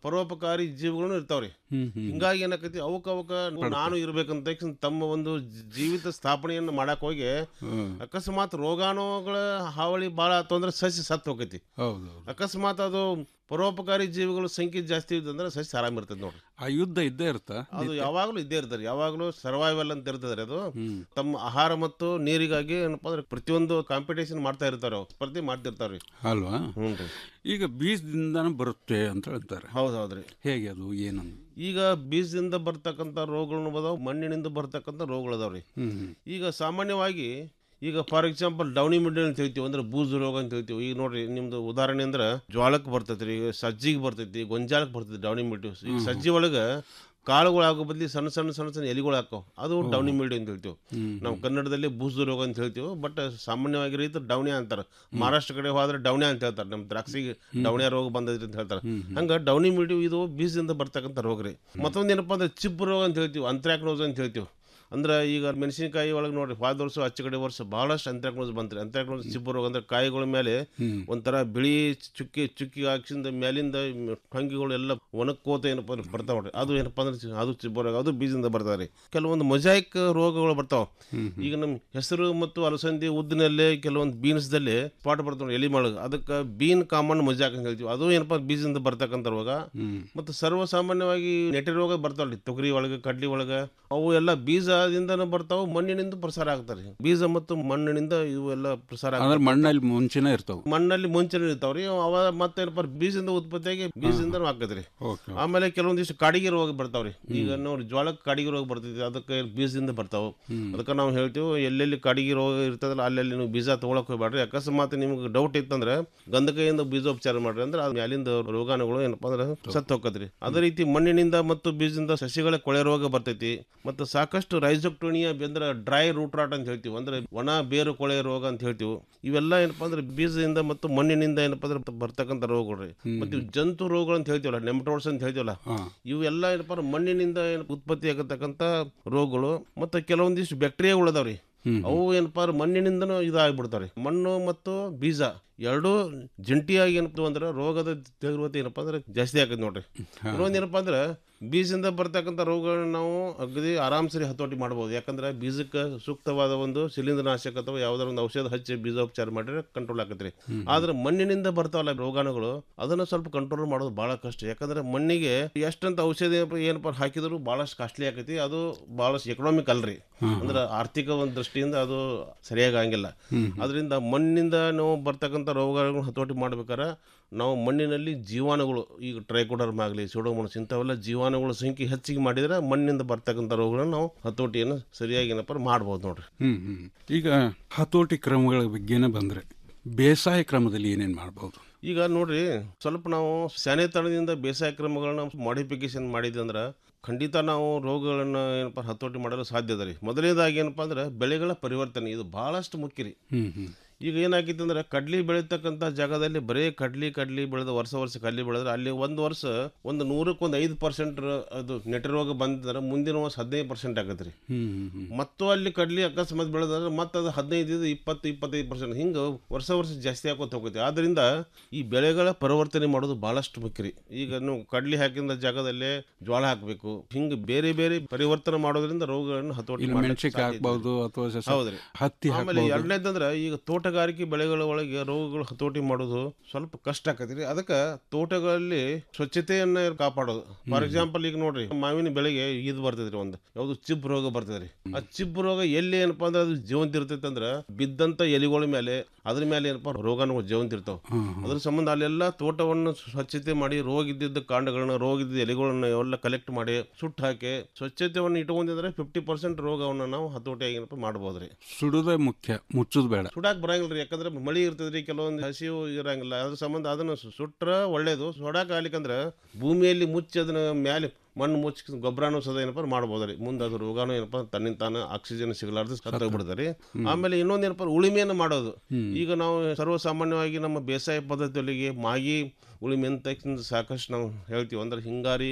ಪರೋಪಕಾರಿ ಜೀವಿಗಳು ಇರ್ತಾವ್ರಿ ಹ್ಮ್ ಹ್ಮ್ ಹಿಂಗಾಗಿ ಏನಾಕೈತಿ ಅವಕ್ಕ ಅವಕ್ಕ ನಾನು ಇರ್ಬೇಕಂತ ತಕ್ಷಣ ತಮ್ಮ ಒಂದು ಜೀವಿತ ಸ್ಥಾಪನೆಯನ್ನು ಮಾಡಕ್ ಹೋಗಿ ಹ್ಮ್. ಅಕಸ್ಮಾತ್ ರೋಗಾಣುಗಳ ಹಾವಳಿ ಭಾಳ ಆತು ಅಂದ್ರೆ ಸಸ್ಯ ಸತ್ತು ಹೋಗೈತಿ ಹೌದು ಅಕಸ್ಮಾತ್ ಅದು ಪರೋಪಕಾರಿ ಜೀವಿಗಳ ಸಂಖ್ಯೆ ಜಾಸ್ತಿ ಇರ್ತಂದ್ರೆ ಸಸ್ಯ ಆರಾಮ ಇರ್ತದೆ ನೋಡ್ರಿ ಆ ಯುದ್ಧ ಇದ್ದೇ ಇರುತ್ತಾ ಅದು ಯಾವಾಗಲೂ ಇದ್ದೇ ಇರ್ತಾರೆ ಯಾವಾಗಲೂ ಸರ್ವೈವಲ್ ಅಂತ ಇರ್ತದೆ ಅದು ತಮ್ಮ ಆಹಾರ ಮತ್ತು ನೀರಿಗಾಗಿ ಏನಪ್ಪಾ ಅಂದ್ರೆ ಪ್ರತಿಯೊಂದು ಕಾಂಪಿಟೇಷನ್ ಮಾಡ್ತಾ ಇರ್ತಾರೆ ಅವ್ರು ಸ್ಪರ್ಧೆ ಮಾಡ್ತಿರ್ತಾವ್ರಿ ಅಲ್ವಾ ಹ್ಞೂ ರೀ ಈಗ ಬೀಜದಿಂದಾನು ಬರುತ್ತೆ ಅಂತ ಹೇಳ್ತಾರೆ ಹೌದು ಹೌದ್ರಿ ಹೇಗೆ ಅದು ಏನಂದು ಈಗ ಬೀಜದಿಂದ ಬರ್ತಕ್ಕಂಥ ರೋಗಗಳು ಅದಾವ ಮಣ್ಣಿನಿಂದ ಬರ್ತಕ್ಕಂಥ ರೋಗಗಳು ಅದಾವ್ರಿ ಹ್ಮ್ ಹ್ಮ್. ಈಗ ಸಾಮಾನ್ಯವಾಗಿ ಈಗ ಫಾರ್ ಎಕ್ಸಾಂಪಲ್ ಡೌನಿ ಮಿಡ್ಲ್ ಅಂತ ಹೇಳ್ತೀವಿ ಅಂದ್ರೆ ಬೂಜು ರೋಗ ಅಂತ ಹೇಳ್ತೀವಿ ಈಗ ನೋಡ್ರಿ ನಿಮ್ದು ಉದಾಹರಣೆ ಅಂದ್ರೆ ಜ್ವಾಳಕ್ಕೆ ಬರ್ತೈತಿ ಈಗ ಸಜ್ಜಿಗೆ ಬರ್ತೈತಿ ಗೊಂಜಾಳಕ್ಕೆ ಬರ್ತೈತಿ ಡೌನಿ ಮಿಡ್ಲ್ ಈಗ ಸಜ್ಜಿ ಒಳಗೆ ಕಾಳುಗಳು ಆಗೋ ಬದ್ಲಿ ಸಣ್ಣ ಸಣ್ಣ ಸಣ್ಣ ಸಣ್ಣ ಎಲಿಗಳು ಹಾಕೋ ಅದು ಡೌನಿ ಮಿಲ್ಡ್ ಅಂತ ಹೇಳ್ತೀವಿ ನಾವು ಕನ್ನಡದಲ್ಲಿ ಬೂಸು ರೋಗ ಅಂತ ಹೇಳ್ತೀವಿ ಬಟ್ ಸಾಮಾನ್ಯವಾಗಿ ರೈತರು ಡೌಣ್ಯ ಅಂತಾರೆ ಮಹಾರಾಷ್ಟ್ರ ಕಡೆ ಹೋದ್ರೆ ಡೌಣ್ಯ ಅಂತ ಹೇಳ್ತಾರೆ ನಮ್ಮ ದ್ರಾಕ್ಷಿಗೆ ಡೌಣ್ಯ ರೋಗ ಬಂದೈತ್ರಿ ಅಂತ ಹೇಳ್ತಾರೆ ಹಂಗ ಡೌನಿ ಮಿಲ್ಡ್ ಇದು ಬೀಜದಿಂದ ಬರ್ತಕ್ಕಂಥ ರೋಗ ರೀ ಮತ್ತೊಂದು ಏನಪ್ಪಾ ಅಂದ್ರೆ ಚಿಪ್ಪು ರೋಗ ಅಂತ ಹೇಳ್ತೀವಿ ಅಂತ್ರಾಕ್ನೋಸ್ ಅಂತ ಹೇಳ್ತೀವಿ ಅಂದ್ರೆ ಈಗ ಮೆಣಸಿನಕಾಯಿ ಒಳಗೆ ನೋಡ್ರಿ ಹೋದ ವರ್ಷ ಹಚ್ಚ ಕಡೆ ವರ್ಷ ಬಹಳಷ್ಟು ಅಂತ್ರಾಕ್ನೋಸ್ ಬಂತ್ರಿ ಅಂತ್ರಾಕ್ನೋಸ್ ಚಿಪ್ಪು ರೋಗ ಅಂದ್ರೆ ಕಾಯಿಗಳ ಮೇಲೆ ಒಂಥರ ಬಿಳಿ ಚುಕ್ಕಿ ಚುಕ್ಕಿ ಹಾಕ್ಸಿಂದ ಮೇಲಿಂದ ಹಂಗಿಗಳು ಎಲ್ಲ ಒಣಕೋತ ಏನಪ್ಪ ಅಂದ್ರೆ ಬರ್ತಾವ ನೋಡ್ರಿ ಅದು ಏನಪ್ಪ ಅಂದ್ರೆ ಚಿ- ಅದು ಚಿಪ್ಪು ರೋಗ ಅದು ಬೀಜದಿಂದ ಬರ್ತಾವೆ ರೀ ಕೆಲವೊಂದು ಮೊಜಾಯಿಕ್ ರೋಗಗಳು ಬರ್ತಾವ ಈಗ ನಮ್ಮ ಹೆಸರು ಮತ್ತು ಅಲಸಂದಿ ಉದ್ದಿನಲ್ಲಿ ಕೆಲವೊಂದು ಬೀನ್ಸ್ದಲ್ಲಿ ಸ್ಪಾಟ್ ಬರ್ತಾವ ಎಲಿ ಮೊಳಗೆ ಅದಕ್ಕೆ ಬೀನ್ ಕಾಮನ್ ಮೊಜಾಕ್ ಅಂತ ಹೇಳ್ತೀವಿ ಅದು ಏನಪ್ಪ ಬೀಜದಿಂದ ಬರ್ತಕ್ಕಂಥ ರೋಗ ಮತ್ತು ಸರ್ವಸಾಮಾನ್ಯವಾಗಿ ನೆಟೆ ರೋಗ ಬರ್ತಾವಲ್ರಿ ತೊಗರಿ ಒಳಗೆ ಕಡ್ಲಿ ಒಳಗೆ ಅವು ಎಲ್ಲ ಬೀಜದಿಂದನೂ ಬರ್ತಾವ ಮಣ್ಣಿನಿಂದ ಪ್ರಸಾರ ಆಗ್ತಾರೆ ಬೀಜ ಮತ್ತು ಮಣ್ಣಿನಿಂದ ಇವು ಎಲ್ಲ ಪ್ರಸಾರ ಅಂದ್ರೆ ಆಗ್ತಾವೆ ಮಣ್ಣಲ್ಲಿ ಮುಂಚೆನೇ ಇರ್ತಾವ ಮಣ್ಣಲ್ಲಿ ಮುಂಚೆ ಇರ್ತಾವ್ರಿ ಅವ ಮತ್ತೇನಪ್ಪ ಬೀಜದಿಂದ ಉತ್ಪತ್ತಿಯಾಗಿ ಬೀಜದಿಂದನೂ ಹಾಕತ್ರಿ ಓಕೆ ಆಮೇಲೆ ಕೆಲವೊಂದಿಷ್ಟು ಕಾಡಿಗೆ ರೋಗ ಬರ್ತಾವ್ರಿ ಈಗ ನೋಡಿ ಜ್ವಾಳಕ್ಕೆ ಕಾಡಿಗೆ ರೋಗ ಬರ್ತೈತಿ ಅದಕ್ಕೆ ಬೀಜದಿಂದ ಬರ್ತಾವ ಅದಕ್ಕೆ ನಾವು ಹೇಳ್ತೀವಿ ಎಲ್ಲೆಲ್ಲಿ ಕಾಡಿಗೆ ರೋಗ ಇರ್ತದಲ್ಲ ಅಲ್ಲೆಲ್ಲಿ ನೀವು ಬೀಜ ತಗೊಳಕ್ ಹೋಗ್ಬೇಡ್ರಿ ಅಕಸ್ಮಾತ್ ನಿಮ್ಗೆ ಡೌಟ್ ಇತ್ತಂದ್ರೆ ಗಂಧಕೈಯಿಂದ ಬೀಜೋಪಚಾರ ಮಾಡ್ರಿ ಅಂದ್ರೆ ಅದ್ ಮ್ಯಾಲಿಂದ ರೋಗಾಣುಗಳು ಏನಪ್ಪಾ ಅಂದ್ರೆ ಸತ್ತು ಹೋಗತ್ರಿ ಅದೇ ರೀತಿ ಮಣ್ಣಿನಿಂದ ಮತ್ತು ಬೀಜದಿಂದ ಸಸಿಗಳ ಕೊಳೆ ರೋಗ ಬರ್ತೈತಿ ಮತ್ತು ಸಾಕಷ್ಟು ರೈಸೋಕ್ಟೋನಿಯಾ ಅಂದ್ರೆ ಡ್ರೈ ರೂಟ್ ರಾಟ್ ಅಂತ ಹೇಳ್ತೀವಿ ಅಂದ್ರೆ ಒಣ ಬೇರು ಕೊಳೆ ರೋಗ ಅಂತ ಹೇಳ್ತೀವಿ ಇವೆಲ್ಲ ಏನಪ್ಪಾ ಅಂದ್ರೆ ಬೀಜದಿಂದ ಮತ್ತು ಮಣ್ಣಿನಿಂದ ಏನಪ್ಪಾ ಅಂದ್ರೆ ಬರ್ತಕ್ಕಂಥ ರೋಗಗಳು ರೀ ಮತ್ತು ಇವು ಜಂತು ರೋಗಗಳು ಅಂತ ಹೇಳ್ತೀವಲ್ಲ ನೆಮಟೋಡ್ಸ್ ಅಂತ ಹೇಳ್ತೀವಲ್ಲ ಇವು ಎಲ್ಲ ಏನಪ್ಪಾ ಅಂದ್ರೆ ಮಣ್ಣಿನಿಂದ ಏನು ಉತ್ಪತ್ತಿ ಆಗತಕ್ಕಂಥ ರೋಗಗಳು ಮತ್ತು ಕೆಲವೊಂದಿಷ್ಟು ಬ್ಯಾಕ್ಟೀರಿಯಾಗಳು ಅದಾವ್ರಿ ಅವು ಏನಪ್ಪಾ ಅಂದ್ರೆ ಮಣ್ಣಿನಿಂದನೂ ಇದಾಗ್ಬಿಡ್ತಾವ್ರಿ ಮಣ್ಣು ಮತ್ತು ಬೀಜ ಎರಡೂ ಜಂಟಿಯಾಗಿ ಏನಪ್ಪ ಅಂದ್ರೆ ರೋಗದ ತೀವ್ರತೆ ಏನಪ್ಪಾ ಅಂದ್ರೆ ಜಾಸ್ತಿ ಆಗತ್ತೆ ನೋಡ್ರಿ ಇನ್ನೊಂದು ಏನಪ್ಪಾ ಅಂದ್ರೆ ಬೀಜದಿಂದ ಬರ್ತಕ್ಕಂಥ ರೋಗಗಳನ್ನ ನಾವು ಅಗದಿ ಆರಾಮ್ ಸರಿ ಹತೋಟಿ ಮಾಡ್ಬೋದು ಯಾಕಂದ್ರೆ ಬೀಜಕ್ಕೆ ಸೂಕ್ತವಾದ ಒಂದು ಶಿಲೀಂಧ್ರನಾಶಕ ಅಥವಾ ಯಾವ್ದಾರ ಒಂದು ಔಷಧ ಹಚ್ಚಿ ಬೀಜೋಪಚಾರ ಮಾಡಿದ್ರೆ ಕಂಟ್ರೋಲ್ ಆಗತ್ರಿ ಆದ್ರೆ ಮಣ್ಣಿನಿಂದ ಬರ್ತಾವಲ್ಲ ರೋಗಾಣುಗಳು ಅದನ್ನ ಸ್ವಲ್ಪ ಕಂಟ್ರೋಲ್ ಮಾಡೋದು ಬಹಳ ಕಷ್ಟ ಯಾಕಂದ್ರೆ ಮಣ್ಣಿಗೆ ಎಷ್ಟಂತ ಔಷಧಿ ಏನಪ್ಪ ಹಾಕಿದ್ರು ಬಹಳಷ್ಟು ಕಾಸ್ಟ್ಲಿ ಆಕೈತಿ ಅದು ಬಹಳಷ್ಟು ಎಕನಾಮಿಕ್ ಅಲ್ರಿ ಅಂದ್ರೆ ಆರ್ಥಿಕ ಒಂದು ದೃಷ್ಟಿಯಿಂದ ಅದು ಸರಿಯಾಗಿ ಆಗಂಗಿಲ್ಲ ಅದರಿಂದ ಮಣ್ಣಿನಿಂದ ನಾವು ಬರ್ತಕ್ಕಂಥ ರೋಗಗಳನ್ನು ಹತೋಟಿ ಮಾಡ್ಬೇಕಾರೆ ನಾವು ಮಣ್ಣಿನಲ್ಲಿ ಜೀವಾಣುಗಳು ಈಗ ಟ್ರೈಕೋಡರ್ಮ್ ಆಗಲಿ ಸೋಡೋಮೋನಸ್ ಇಂಥವೆಲ್ಲ ಜೀವಾಣುಗಳ ಸಂಖ್ಯೆ ಹೆಚ್ಚಿಗೆ ಮಾಡಿದ್ರೆ ಮಣ್ಣಿನಿಂದ ಬರ್ತಕ್ಕಂಥ ರೋಗಗಳನ್ನು ನಾವು ಹತೋಟಿಯನ್ನು ಸರಿಯಾಗಿ ಏನಪ್ಪ ಮಾಡ್ಬೋದು ನೋಡ್ರಿ ಹ್ಮ್ ಹ್ಮ್ ಈಗ ಹತೋಟಿ ಕ್ರಮಗಳ ಬಗ್ಗೆನೇ ಬಂದ್ರೆ ಬೇಸಾಯ ಕ್ರಮದಲ್ಲಿ ಏನೇನ್ ಮಾಡ್ಬೋದು ಈಗ ನೋಡ್ರಿ ಸ್ವಲ್ಪ ನಾವು ಸ್ಯಾನೆತನದಿಂದ ಬೇಸಾಯ ಕ್ರಮಗಳನ್ನ ಮಾಡಿಫಿಕೇಶನ್ ಮಾಡಿದ್ವಿ ಅಂದ್ರೆ ಖಂಡಿತ ನಾವು ರೋಗಗಳನ್ನ ಏನಪ್ಪ ಹತೋಟಿ ಮಾಡಲು ಸಾಧ್ಯ ಅದ ರೀ ಮೊದಲನೇದಾಗಿ ಏನಪ್ಪ ಅಂದ್ರೆ ಬೆಳೆಗಳ ಪರಿವರ್ತನೆ ಇದು ಬಹಳಷ್ಟು ಮುಖ್ಯ ರೀ ಹ್ಮ್ ಹ್ಮ್ ಈಗ ಏನಾಗಿತ್ತು ಅಂದ್ರೆ ಕಡ್ಲಿ ಬೆಳೀತಕ್ಕಂಥ ಜಾಗದಲ್ಲಿ ಬರೀ ಕಡ್ಲಿ ಕಡ್ಲಿ ಬೆಳೆದ ವರ್ಷ ವರ್ಷ ಕಡ್ಲಿ ಬೆಳೆದ್ರೆ ಅಲ್ಲಿ ಒಂದು ವರ್ಷ ಒಂದು ನೂರಕ್ಕೆ ಒಂದು ಐದು ಪರ್ಸೆಂಟ್ ಅದು ನೆಟ ರೋಗ ಬಂದಿದ್ರೆ ಮುಂದಿನ ವರ್ಷ ಹದಿನೈದು ಪರ್ಸೆಂಟ್ ಆಗತ್ತೆ ರೀ ಹ್ಮ್ ಹ್ಮ್ ಹ್ಮ್ ಮತ್ತು ಅಲ್ಲಿ ಕಡ್ಲಿ ಅಕಸ್ಮಾತ್ ಬೆಳೆದ್ರೆ ಮತ್ತೆ ಅದು ಹದಿನೈದು ಇಪ್ಪತ್ತು ಇಪ್ಪತ್ತೈದು ಪರ್ಸೆಂಟ್ ಹಿಂಗೆ ವರ್ಷ ವರ್ಷ ಜಾಸ್ತಿ ಹಾಕೋತ ಹೋಗುತ್ತೆ ಆದ್ರಿಂದ ಈ ಬೆಳೆಗಳ ಪರಿವರ್ತನೆ ಮಾಡೋದು ಬಹಳಷ್ಟು ಮುಖ್ಯ ರೀ ಈಗ ನೀವು ಕಡ್ಲಿ ಹಾಕಿದ ಜಾಗದಲ್ಲೇ ಜ್ವಾಳ ಹಾಕಬೇಕು ಹಿಂಗೆ ಬೇರೆ ಬೇರೆ ಪರಿವರ್ತನೆ ಮಾಡೋದ್ರಿಂದ ರೋಗಗಳನ್ನು ಹತೋಟಿ ಇನ್ನು ಮಾಡ್ಲಿಕ್ಕೆ ಮೆಣಸಿನ್ಕಾಯಿ ಸಾಧ್ಯ ಇದೆ. ಹಾಕ್ಬೋದು ಅಥವಾ ಸ- ಹೌದ್ರಿ ಹತ್ತಿ ಆಮೇಲೆ ಹಾಕ್ಬೋದು. ಎರಡನೇದಂದ್ರೆ ಈಗ ತೋಟಗಾರಿಕೆ ಬೆಳೆಗಳ ಒಳಗೆ ರೋಗಗಳು ಹತೋಟಿ ಮಾಡೋದು ಸ್ವಲ್ಪ ಕಷ್ಟ ಆಕತಿ ರೀ ಅದಕ್ಕೆ ತೋಟಗಳಲ್ಲಿ ಸ್ವಚ್ಛತೆಯನ್ನ ಕಾಪಾಡೋದು ಫಾರ್ ಎಕ್ಸಾಂಪಲ್ ಈಗ ನೋಡ್ರಿ ಮಾವಿನ ಬೆಳೆಗೆ ಇದು ಬರ್ತೈತ್ರಿ ಒಂದು ಯಾವುದು ಚಿಬ್ ರೋಗ ಬರ್ತೈತ್ರಿ ಆ ಚಿಬ್ ರೋಗ ಎಲ್ಲಿ ಏನಪ್ಪಾ ಅಂದ್ರೆ ಅದು ಜೀವಂತ ಇರ್ತೈತೆ ಅಂದ್ರೆ ಬಿದ್ದಂತ ಎಲಿಗಳ ಮೇಲೆ ಅದ್ರ ಮೇಲೆ ಏನಪ್ಪಾ ರೋಗಾಣುಗಳು ಜೀವಂತ ಇರ್ತಾವ ಅದ್ರ ಸಂಬಂಧ ಅಲ್ಲೆಲ್ಲ ತೋಟವನ್ನು ಸ್ವಚ್ಛತೆ ಮಾಡಿ ರೋಗ ಇದ್ದಿದ್ದ ಕಾಂಡಗಳನ್ನ ರೋಗ ಇದ್ದಿದ್ದ ಎಲೆಗಳನ್ನ ಎಲ್ಲ ಕಲೆಕ್ಟ್ ಮಾಡಿ ಸುಟ್ಟು ಹಾಕಿ ಸ್ವಚ್ಛತೆಯನ್ನು ಇಟ್ಕೊಂಡಿದ್ರೆ ಫಿಫ್ಟಿ ಪರ್ಸೆಂಟ್ ರೋಗವನ್ನು ನಾವು ಹತೋಟಿಯಾಗಿ ಏನಪ್ಪ ಮಾಡ್ಬೋದ್ರಿ ಸುಡುದೇ ಮುಖ್ಯ ಮುಚ್ಚುದು ಬೇಡ ಸುಡಾಕ್ ಬರಂಗಿಲ್ರಿ ಯಾಕಂದ್ರೆ ಮಳಿ ಇರ್ತದ್ರಿ ಕೆಲವೊಂದು ಹಸಿವು ಇರಂಗಿಲ್ಲ ಅದ್ರ ಸಂಬಂಧ ಅದನ್ನ ಸು- ಸುಟ್ರ ಒಳ್ಳೇದು ಸುಡಾಕ್ ಆಗ್ಲಿಕ್ಕಂದ್ರ ಭೂಮಿಯಲ್ಲಿ ಮುಚ್ಚಿ ಅದನ್ನ ಮ್ಯಾಲೆ ಮಣ್ಣು ಮುಚ್ಚಿ ಗೊಬ್ಬರನೂ ಸದ ಏನಪ್ಪ ಮಾಡ್ಬೋದ್ರಿ ಮುಂದೆ ಅದು ರೋಗಾನು ಏನಪ್ಪ ತನ್ನಿಂದ ತಾನ ಆಕ್ಸಿಜನ್ ಸಿಗಲಾರ್ದು ಸತ್ತೋಗ್ಬಿಡ್ತಾರೆ ಆಮೇಲೆ ಇನ್ನೊಂದು ಏನಪ್ಪ ಉಳಿಮೆಯನ್ನು ಮಾಡೋದು ಈಗ ನಾವು ಸರ್ವಸಾಮಾನ್ಯವಾಗಿ ನಮ್ಮ ಬೇಸಾಯ ಪದ್ಧತಿಯೊಳಗೆ ಮಾಗಿ ಉಳಿಮೆ ಅಂತ ತಕ್ಷಣ ಸಾಕಷ್ಟು ನಾವು ಹೇಳ್ತೀವಿ ಅಂದ್ರೆ ಹಿಂಗಾರಿ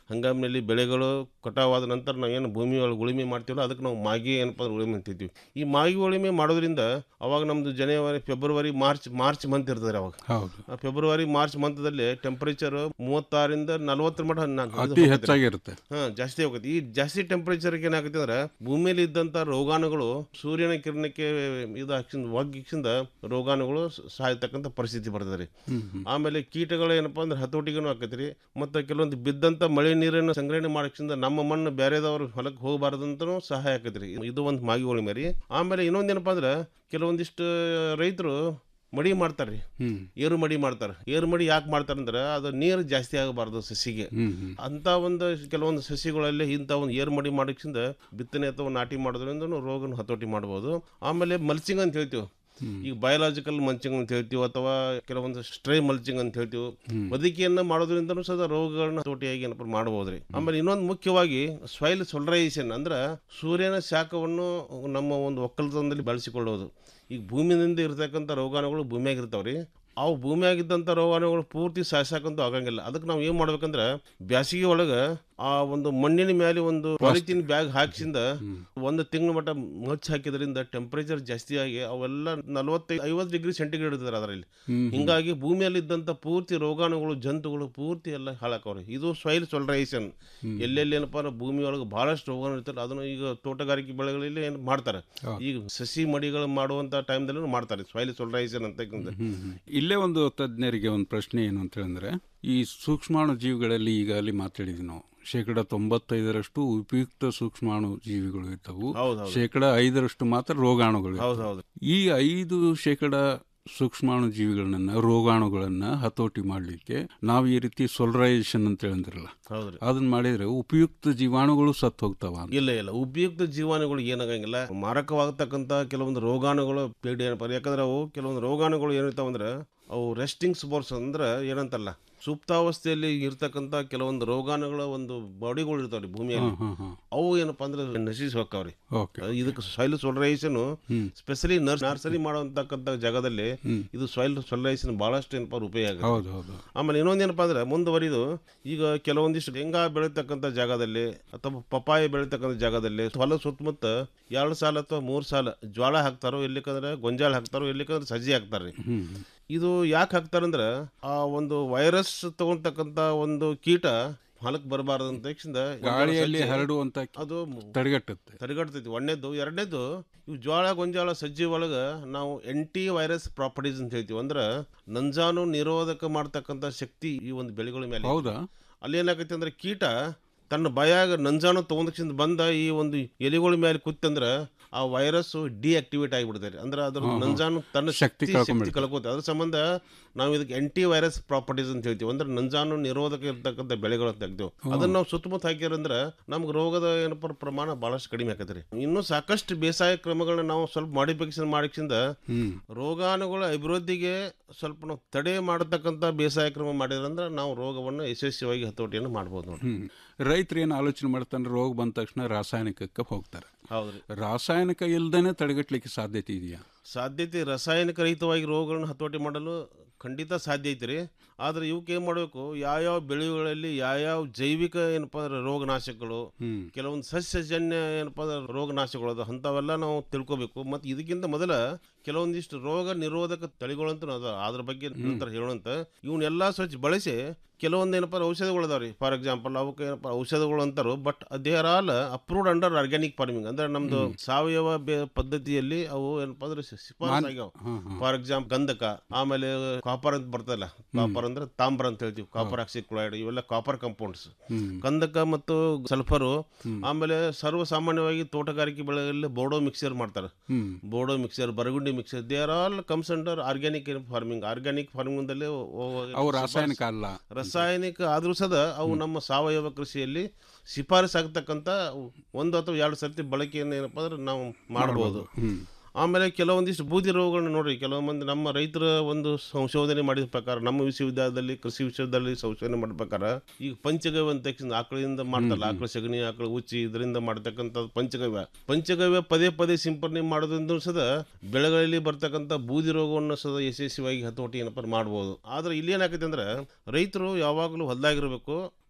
ಹಂಗಾಮಿನಲ್ಲಿ ಬೆಳೆಗಳು ಕಟಾವಾದ ನಂತರ ನಾವು ಏನು ಭೂಮಿ ಒಳಗೆ ಉಳುಮೆ ಮಾಡ್ತೀವಲ್ಲ ಅದಕ್ಕೆ ನಾವು ಮಾಗಿ ಏನಪ್ಪ ಅಂದ್ರೆ ಉಳುಮೆ ಅಂತಿದ್ವಿ ಈ ಮಾಗಿ ಉಳುಮೆ ಮಾಡೋದ್ರಿಂದ ಅವಾಗ ನಮ್ದು January February March March month ಇರ್ತದೆ ಅವಾಗ ಹೌದು ಆ ಫೆಬ್ರವರಿ ಮಾರ್ಚ್ ಮಂತದಲ್ಲಿ ಟೆಂಪರೇಚರ್ ಮೂವತ್ತಾರಿಂದ ನಲವತ್ತರ ಮಟ್ಟ ನ- ಇದು ಅತಿ ಹೋಗುತ್ತೆ. ಹೆಚ್ಚಾಗಿರುತ್ತೆ. ಹಾ ಜಾಸ್ತಿ ಹೋಗುತ್ತೆ ಈ ಜಾಸ್ತಿ ಟೆಂಪರೇಚರ್ ಏನಾಗುತ್ತೆ ಅಂದ್ರೆ ಭೂಮಿಯಲ್ಲಿ ಇದ್ದಂತ ರೋಗಾಣುಗಳು ಸೂರ್ಯನ ಕಿರಣಕ್ಕೆ ಇದು ಹಾಕ್ಸಿಂದ ಒಗ್ಗಿಸಿಂದ ರೋಗಾಣುಗಳು ಸಾಯ್ತಕ್ಕಂಥ ಪರಿಸ್ಥಿತಿ ಬರ್ತದೆ ರೀ ಹ್ಮ್, ಹ್ಮ್. ಆಮೇಲೆ ಕೀಟಗಳು ಏನಪ್ಪಾ ಅಂದ್ರೆ ಹತೋಟಿಗೂ ಆಕೈತಿ ಮತ್ತೆ ಕೆಲವೊಂದು ಬಿದ್ದಂತ ಮಳೆ ನೀರನ್ನು ಸಂಗ್ರಹಣೆ ಮಾಡಕ್ಸಿಂದ ನಮ್ಮ ಮಣ್ಣು ಬೇರೆದವ್ರ ಹೊಲಕ್ಕೆ ಹೋಗಬಾರ್ದಂತನೂ ಸಹಾಯ ಆಕೈತ್ರಿ ಇದು ಒಂದು ಮಾಗಿ ಉಳಿಮೆ ರೀ ಆಮೇಲೆ ಇನ್ನೊಂದೇನಪ್ಪ ಅಂದ್ರೆ ಕೆಲವೊಂದಿಷ್ಟು ರೈತರು ಮಡಿ ಮಾಡ್ತಾರ್ರಿ ಹ್ಮ್. ಏರು ಮಡಿ ಮಾಡ್ತಾರೆ ಏರು ಮಡಿ ಯಾಕೆ ಮಾಡ್ತಾರೆ ಅಂದ್ರೆ ಅದು ನೀರು ಜಾಸ್ತಿ ಆಗಬಾರ್ದು ಸಸಿಗೆ ಹ್ಮ್, ಹ್ಮ್. ಅಂತ ಒಂದು ಕೆಲವೊಂದು ಸಸಿಗಳಲ್ಲಿ ಇಂಥ ಒಂದು ಏರು ಮಡಿ ಮಾಡೋಕ್ಕಿಂತ ಬಿತ್ತನೆ ಅಥವಾ ನಾಟಿ ಮಾಡೋದ್ರಿಂದ ರೋಗನ ಹತೋಟಿ ಮಾಡ್ಬೋದು ಆಮೇಲೆ ಮಲ್ಚಿಂಗ್ ಅಂತ ಹೇಳ್ತೀವಿ ಈಗ ಬಯೋಲಾಜಿಕಲ್ ಮಲ್ಚಿಂಗ್ ಅಂತ ಹೇಳ್ತೀವಿ ಅಥವಾ ಕೆಲವೊಂದು ಸ್ಟ್ರೈ ಮಲ್ಚಿಂಗ್ ಅಂತ ಹೇಳ್ತೀವಿ ಬದುಕಿಯನ್ನ ಮಾಡೋದ್ರಿಂದನೂ ಸಹ ರೋಗಗಳನ್ನ ಹತೋಟಿಯಾಗಿ ಏನಪ್ಪ ಮಾಡ್ಬೋದ್ರಿ ಆಮೇಲೆ ಇನ್ನೊಂದು ಮುಖ್ಯವಾಗಿ ಸಾಯಿಲ್ ಸೊಲ್ರೈಸೇಷನ್ ಅಂದ್ರೆ ಸೂರ್ಯನ ಶಾಖವನ್ನು ನಮ್ಮ ಒಂದು ಒಕ್ಕಲ್ತನದಲ್ಲಿ ಬಳಸಿಕೊಳ್ಳೋದು ಈಗ ಭೂಮಿಯಿಂದ ಇರ್ತಕ್ಕಂಥ ರೋಗಾಣುಗಳು ಭೂಮಿಯಾಗ ಇರ್ತಾವ್ರಿ ಅವು ಭೂಮಿಯಾಗಿದ್ದಂಥ ರೋಗಾಣುಗಳು ಪೂರ್ತಿ ಸಾಯ್ಸಾಕಂತೂ ಆಗಂಗಿಲ್ಲ ಅದಕ್ಕೆ ನಾವು ಏನು ಮಾಡ್ಬೇಕಂದ್ರೆ ಬ್ಯಾಸಿಗೆ ಒಳಗೆ ಆ ಒಂದು ಮಣ್ಣಿನ ಮೇಲೆ ಒಂದು ಪಾಲಿಥಿನ್ ಬ್ಯಾಗ್ ಹಾಕಿಸಿಂದ ಒಂದು ತಿಂಗಳ ಮಟ್ಟ ಮಚ್ಚ ಹಾಕಿದ್ರಿಂದ ಟೆಂಪರೇಚರ್ ಜಾಸ್ತಿ ಆಗಿ ಅವೆಲ್ಲ ನಲವತ್ತೈದು ಐವತ್ತು ಡಿಗ್ರಿ ಸೆಂಟಿಗ್ರೇಡ್ ಇರ್ತದೆ ಅದರಲ್ಲಿ ಹ್ಮ್. ಹಿಂಗಾಗಿ ಭೂಮಿಯಲ್ಲಿ ಇದ್ದಂಥ ಪೂರ್ತಿ ರೋಗಾಣುಗಳು ಜಂತುಗಳು ಪೂರ್ತಿ ಎಲ್ಲ ಹಾಳಾಕವ್ರಿ ಇದು ಸಾಯಿಲ್ ಸೊಲ್ರೈಸೇಷನ್ ಎಲ್ಲೆಲ್ಲಿ ಏನಪ್ಪ ಅಂದ್ರೆ ಭೂಮಿ ಒಳಗೆ ಬಹಳಷ್ಟು ರೋಗಾಣು ಇರ್ತಲ್ಲ ಅದನ್ನು ಈಗ ತೋಟಗಾರಿಕೆ ಬೆಳೆಗಳಲ್ಲಿ ಏನು ಮಾಡ್ತಾರೆ ಈಗ ಸಸಿ ಮಡಿಗಳು ಮಾಡುವಂಥ ಟೈಮ್ದಲ್ಲೂ ಮಾಡ್ತಾರೆ ಸಾಯಿಲ್ ಸೊಲ್ರೈಸೇಷನ್ ಅಂತ ಇಲ್ಲೇ ಒಂದು ತಜ್ಞರಿಗೆ ಒಂದು ಪ್ರಶ್ನೆ ಏನು ಅಂತ ಹೇಳಿದ್ರೆ ಈ ಸೂಕ್ಷ್ಮಾಣು ಜೀವಿಗಳಲ್ಲಿ ಈಗ ಅಲ್ಲಿ ಮಾತಾಡಿದ್ವಿ ನಾವು ಶೇಕಡ ತೊಂಬತ್ತೈದರಷ್ಟು ಉಪಯುಕ್ತ ಸೂಕ್ಷ್ಮಾಣು ಜೀವಿಗಳು ಇರ್ತವು ಹೌದೌದು. ಶೇಕಡ ಐದರಷ್ಟು ಮಾತ್ರ ರೋಗಾಣುಗಳು ಇರ್ತವು. ಹೌದೌದು. ಈ ಐದು ಶೇಕಡ ಸೂಕ್ಷ್ಮಾಣು ಜೀವಿಗಳನ್ನ ರೋಗಾಣುಗಳನ್ನ ಹತೋಟಿ ಮಾಡಲಿಕ್ಕೆ ನಾವು ಈ ರೀತಿ ಸೊಲ್ರೈಸೇಷನ್ ಅಂತ ಹೇಳಿದ್ರಲ್ಲ ಹೌದ್ರಿ ಅದನ್ನ ಮಾಡಿದ್ರೆ ಉಪಯುಕ್ತ ಜೀವಾಣುಗಳು ಸತ್ತು ಹೋಗ್ತಾವ ಅಂತ. ಇಲ್ಲ ಇಲ್ಲ ಉಪಯುಕ್ತ ಜೀವಾಣುಗಳು ಏನಾಗಂಗಿಲ್ಲ ಮಾರಕವಾಗತಕ್ಕಂಥ ಕೆಲವೊಂದು ರೋಗಾಣುಗಳು ಪೀಡೆ ಏನಪ್ಪ ಯಾಕಂದ್ರೆ ಅವು ಕೆಲವೊಂದು ರೋಗಾಣುಗಳು ಏನಿರ್ತಾವ ಅಂದ್ರೆ ಅವು ರೆಸ್ಟಿಂಗ್ ಸ್ಪೋರ್ಸ್ ಅಂದ್ರೆ ಏನಂತಲ್ಲ ಸುಪ್ತಾವಸ್ಥೆಯಲ್ಲಿ ಇರ್ತಕ್ಕಂಥ ಕೆಲವೊಂದು ರೋಗಾಣುಗಳ ಒಂದು ಬಾಡಿಗಳು ಇರ್ತಾವ್ರಿ ಭೂಮಿಯಲ್ಲಿ ಹಾ, ಹಾ, ಹಾ. ಅವು ಏನಪ್ಪಾ ಅಂದ್ರೆ ನಶಿಸಿ ಹೋಗ್ತಾವ್ರಿ Okay. ಇದಕ್ಕೆ ಸಾಯಿಲ್ ಸೊಲರೈಸೇಷನ್ ಸ್ಪೆಷಲಿ ನರ್ಸರಿ ಮಾಡುವಂತಕ್ಕಂಥ ಜಾಗದಲ್ಲಿ ಇದು ಸಾಯಿಲ್ ಸೊಲರೈಸೇಷನ್ ಬಹಳಷ್ಟು ಏನಪ್ಪ ಉಪಯೋಗ ಆಗುತ್ತೆ. ಹೌದು ಹೌದು ಆಮೇಲೆ ಇನ್ನೊಂದೇನಪ್ಪ ಅಂದ್ರೆ ಮುಂದುವರಿದು ಈಗ ಕೆಲವೊಂದಿಷ್ಟು ಶೇಂಗಾ ಬೆಳೀತಕ್ಕಂಥ ಜಾಗದಲ್ಲಿ ಅಥವಾ ಪಪಾಯ ಬೆಳೀತಕ್ಕಂಥ ಜಾಗದಲ್ಲಿ ಹೊಲ ಸುತ್ತಮುತ್ತ ಎರಡು ಸಾಲ ಅಥವಾ ಮೂರು ಸಾಲ ಜ್ವಾಳ ಹಾಕ್ತಾರೋ ಎಲ್ಲಿಕಂದ್ರೆ ಗೊಂಜಾಳ ಹಾಕ್ತಾರೋ ಎಲ್ಲಿಕಂದ್ರೆ ಸಜ್ಜಿ ಹಾಕ್ತಾರ್ರಿ ಹ್ಮ್ ಇದು ಯಾಕೆ ಹಾಕ್ತಾರಂದ್ರೆ ಆ ಒಂದು ವೈರಸ್ ತಗೊಳ್ತಕ್ಕಂಥ ಒಂದು ಕೀಟ ಹೊಲಕ್ಕೆ ಬರಬಾರದು ಅಂತ ತಕ್ಷಣ ಗಾಳಿಯಲ್ಲಿ ಹರಡುವಂತ ಅದು ತಡೆಗಟ್ಟುತ್ತೆ ತಡೆಗಟ್ತೈತಿ ಒಂದನೇದು ಎರಡನೇದು ಇವು ಜ್ವಾಳ ಗೊಂಜಾಳ ಸಜ್ಜಿ ಒಳಗೆ ನಾವು ಎಂಟಿ ವೈರಸ್ ಪ್ರಾಪರ್ಟೀಸ್ ಅಂತ ಹೇಳ್ತೀವಿ ಅಂದ್ರೆ ನಂಜಾನು ನಿರೋಧಕ ಮಾಡ್ತಕ್ಕಂಥ ಶಕ್ತಿ ಈ ಒಂದು ಬೆಳೆಗಳ ಮೇಲೆ ಐತಿ. ಹೌದಾ? ಅಲ್ಲಿ ಏನಾಗೈತೆ ಅಂದ್ರೆ ಕೀಟ ತನ್ನ ಬಾಯಾಗ ನಂಜಾನು ತಗೊಂಡಕ್ಷಿಂದ ಬಂದ ಈ ಒಂದು ಎಲೆಗಳ ಮೇಲೆ ಕೂತಂದ್ರೆ ಆ ವೈರಸ್ ಡಿಆಕ್ಟಿವೇಟ್ ಆಗಿಬಿಡ್ತಾರೆ ಅಂದ್ರೆ ಅದ್ರ ಹಾ, ಹಾ. ನಂಜಾನು ತನ್ನ ಶಕ್ತಿ ಶಕ್ತಿ ಶಕ್ತಿ ಕಳ್ಕೊಂಡ್ಬಿಡುತ್ತೆ. ಕಳ್ಕೋತ ಅದ್ರ ಸಂಬಂಧ ನಾವು ಇದಕ್ಕೆ ಎಂಟಿ ವೈರಸ್ ಪ್ರಾಪರ್ಟೀಸ್ ಅಂತ ಹೇಳ್ತೀವಿ ಅಂದ್ರೆ ನಂಜಾನು ನಿರೋಧಕ ಇರ್ತಕ್ಕಂಥ ಬೆಳೆಗಳು ಅಂತ ಹೇಳ್ತೀವಿ ಅದನ್ನ ನಾವು ಸುತ್ತಮುತ್ತ ಹಾಕಿರಂದ್ರೆ ನಮ್ಗೆ ರೋಗದ ಏನಪ್ಪ ಪ್ರಮಾಣ ಬಹಳಷ್ಟು ಕಡಿಮೆ ಆಕತ್ರಿ ಇನ್ನೂ ಸಾಕಷ್ಟು ಬೇಸಾಯ ಕ್ರಮಗಳನ್ನ ನಾವು ಸ್ವಲ್ಪ ಮಾಡಿಫಿಕೇಶನ್ ಮಾಡಿಸಿಂದ ಹ್ಮ್ ರೋಗಾಣುಗಳ ಅಭಿವೃದ್ಧಿಗೆ ಸ್ವಲ್ಪ ನಾವು ತಡೆ ಮಾಡತಕ್ಕಂಥ ಬೇಸಾಯ ಕ್ರಮ ಮಾಡಿದ್ರಂದ್ರೆ ನಾವು ರೋಗವನ್ನು ಯಶಸ್ವಿಯಾಗಿ ಹತೋಟಿಯನ್ನು ಮಾಡ್ಬೋದು ನೋಡಿ ಹ್ಮ್ ರೈತರು ಏನು ಆಲೋಚನೆ ಮಾಡ್ತಾನೆ ರೋಗ ಬಂದ ತಕ್ಷಣ ರಾಸಾಯನಿಕಕ್ಕೆ ಹೋಗ್ತಾರೆ ಹೌದ್ರಿ ರಾಸಾಯನಿಕ ಇಲ್ದೇನೆ ತಡೆಗಟ್ಟಲಿಕ್ಕೆ ಸಾಧ್ಯತೆ ಇದೆಯಾ ಸಾಧ್ಯತೆ ರಾಸಾಯನಿಕ ರಹಿತವಾಗಿ ರೋಗಗಳನ್ನು ಹತೋಟಿ ಮಾಡಲು ಖಂಡಿತ ಸಾಧ್ಯ ಐತೆ ರೀ ಆದರೆ ಇವಕ್ಕೆ ಏನು ಮಾಡಬೇಕು ಯಾವ್ಯಾವ ಬೆಳೆಗಳಲ್ಲಿ ಯಾವ್ಯಾವ ಜೈವಿಕ ಏನಪ್ಪ ಅಂದ್ರೆ ರೋಗನಾಶಕಗಳು ಹ್ಮ್. ಕೆಲವೊಂದು ಸಸ್ಯಜನ್ಯ ಏನಪ್ಪ ಅಂದ್ರೆ ರೋಗನಾಶಕಗಳು ಅದು ಅಂಥವೆಲ್ಲ ನಾವು ತಿಳ್ಕೊಬೇಕು ಮತ್ತು ಇದಕ್ಕಿಂತ ಮೊದಲ ಕೆಲವೊಂದಿಷ್ಟು ರೋಗ ನಿರೋಧಕ ತಳಿಗಳಂತೂ ಅದ ಅದ್ರ ಬಗ್ಗೆ ನಂತರ ಹೇಳೋಂತ ಇವನ್ನೆಲ್ಲ ಸ್ವಚ್ಛ ಬಳಸಿ ಕೆಲವೊಂದು ಏನಪ್ಪ ಅಂದ್ರೆ ಔಷಧಗಳು ಅದಾವ ರೀ ಫಾರ್ ಎಕ್ಸಾಂಪಲ್ ಅವಕ್ಕೆ ಏನಪ್ಪ ಔಷಧಗಳು ಅಂತಾರು but they are all approved under organic farming ಅಂದ್ರೆ ನಮ್ದು ಸಾವಯವ ಬೆ- ಪದ್ಧತಿಯಲ್ಲಿ ಅವು ಏನಪ್ಪ ಅಂದ್ರೆ ಶಿಫಾರಸ್ ಮಾನ್- ಆಗ್ಯಾವ ಹಾ, ಹಾ. ಫಾರ್ ಎಕ್ಸಾಂಪಲ್ ಗಂಧಕ ಆಮೇಲೆ ಕಾಪರ್ ಅಂತ ಬರ್ತಲ್ಲ ಕಾಪರ್ ಅಂದ್ರೆ ತಾಮ್ರ ಅಂತ ಹೇಳ್ತೀವಿ ಕಾಪರ್ ಆಕ್ಸಿಕ್ಲೋರೈಡ್ ಇವೆಲ್ಲ ಕಾಪರ್ ಕಂಪೌಂಡ್ಸ್ ಹ್ಮ್. ಗಂಧಕ ಮತ್ತು ಸಲ್ಫರು ಆಮೇಲೆ ಸರ್ವಸಾಮಾನ್ಯವಾಗಿ ತೋಟಗಾರಿಕೆ ಬೆಳೆಗಳಲ್ಲಿ ಬೋಡೋ ಮಿಕ್ಸರ್ ಮಾಡ್ತಾರೆ ಹ್ಮ್. ಬೋಡೋ mixture burgundy mixture they are all comes under organic farming organic farming ದಲ್ಲಿ ಅವು ರಾಸಾಯನಿಕ ಅಲ್ಲ ರಾಸಾಯನಿಕ ಆದ್ರೂ ಸದ ಅವು ನಮ್ಮ ಸಾವಯವ ಕೃಷಿಯಲ್ಲಿ ಶಿಫಾರಸ್ ಆಗ್ತಕ್ಕಂಥ ಒಂದು ಅಥವಾ ಎರಡು ಸರ್ತಿ ಬಳಕೆಯನ್ನು ಏನಪ್ಪ ಅಂದ್ರೆ ನಾವು ಮಾಡಬಹುದು ಹ್ಮ್. ಆಮೇಲೆ ಕೆಲವೊಂದಿಷ್ಟು ಬೂದಿ ರೋಗಗಳನ್ನ ನೋಡ್ರಿ ಕೆಲವೊಂದು ನಮ್ಮ ರೈತರ ಒಂದು ಸಂಶೋಧನೆ ಮಾಡಿದ ಪ್ರಕಾರ ನಮ್ಮ ವಿಶ್ವವಿದ್ಯಾಲಯದಲ್ಲಿ ಕೃಷಿ ವಿಶ್ವವಿದ್ಯಾಲಯದಲ್ಲಿ ಸಂಶೋಧನೆ ಮಾಡಿದ ಪ್ರಕಾರ ಈಗ ಪಂಚಗವ್ಯ ಅಂತ ತಕ್ಷಣ ಆಕಳಿಂದ ಮಾಡ್ತಾರಲ್ಲ ಆಕಳ ಸಗಣಿ ಆಕಳ ಉಚ್ಚಿ ಇದರಿಂದ ಮಾಡ್ತಕ್ಕಂಥ ಪಂಚಗವ್ಯ ಪಂಚಗವ್ಯ ಪದೇ ಪದೇ ಸಿಂಪಡಣೆ ಮಾಡೋದ್ರಿಂದ ಸದ ಬೆಳೆಗಳಲ್ಲಿ ಬರ್ತಕ್ಕಂಥ ಬೂದಿ ರೋಗವನ್ನು ಸದ ಯಶಸ್ವಿಯಾಗಿ ಹತೋಟಿ ಏನಪ್ಪ ಮಾಡ್ಬೋದು ಆದ್ರೆ ಇಲ್ಲಿ ಏನಾಗೈತೆ ಅಂದ್ರೆ ರೈತರು ಯಾವಾಗಲೂ ಹೊಲ್ದಾಗಿರ್ಬೇಕು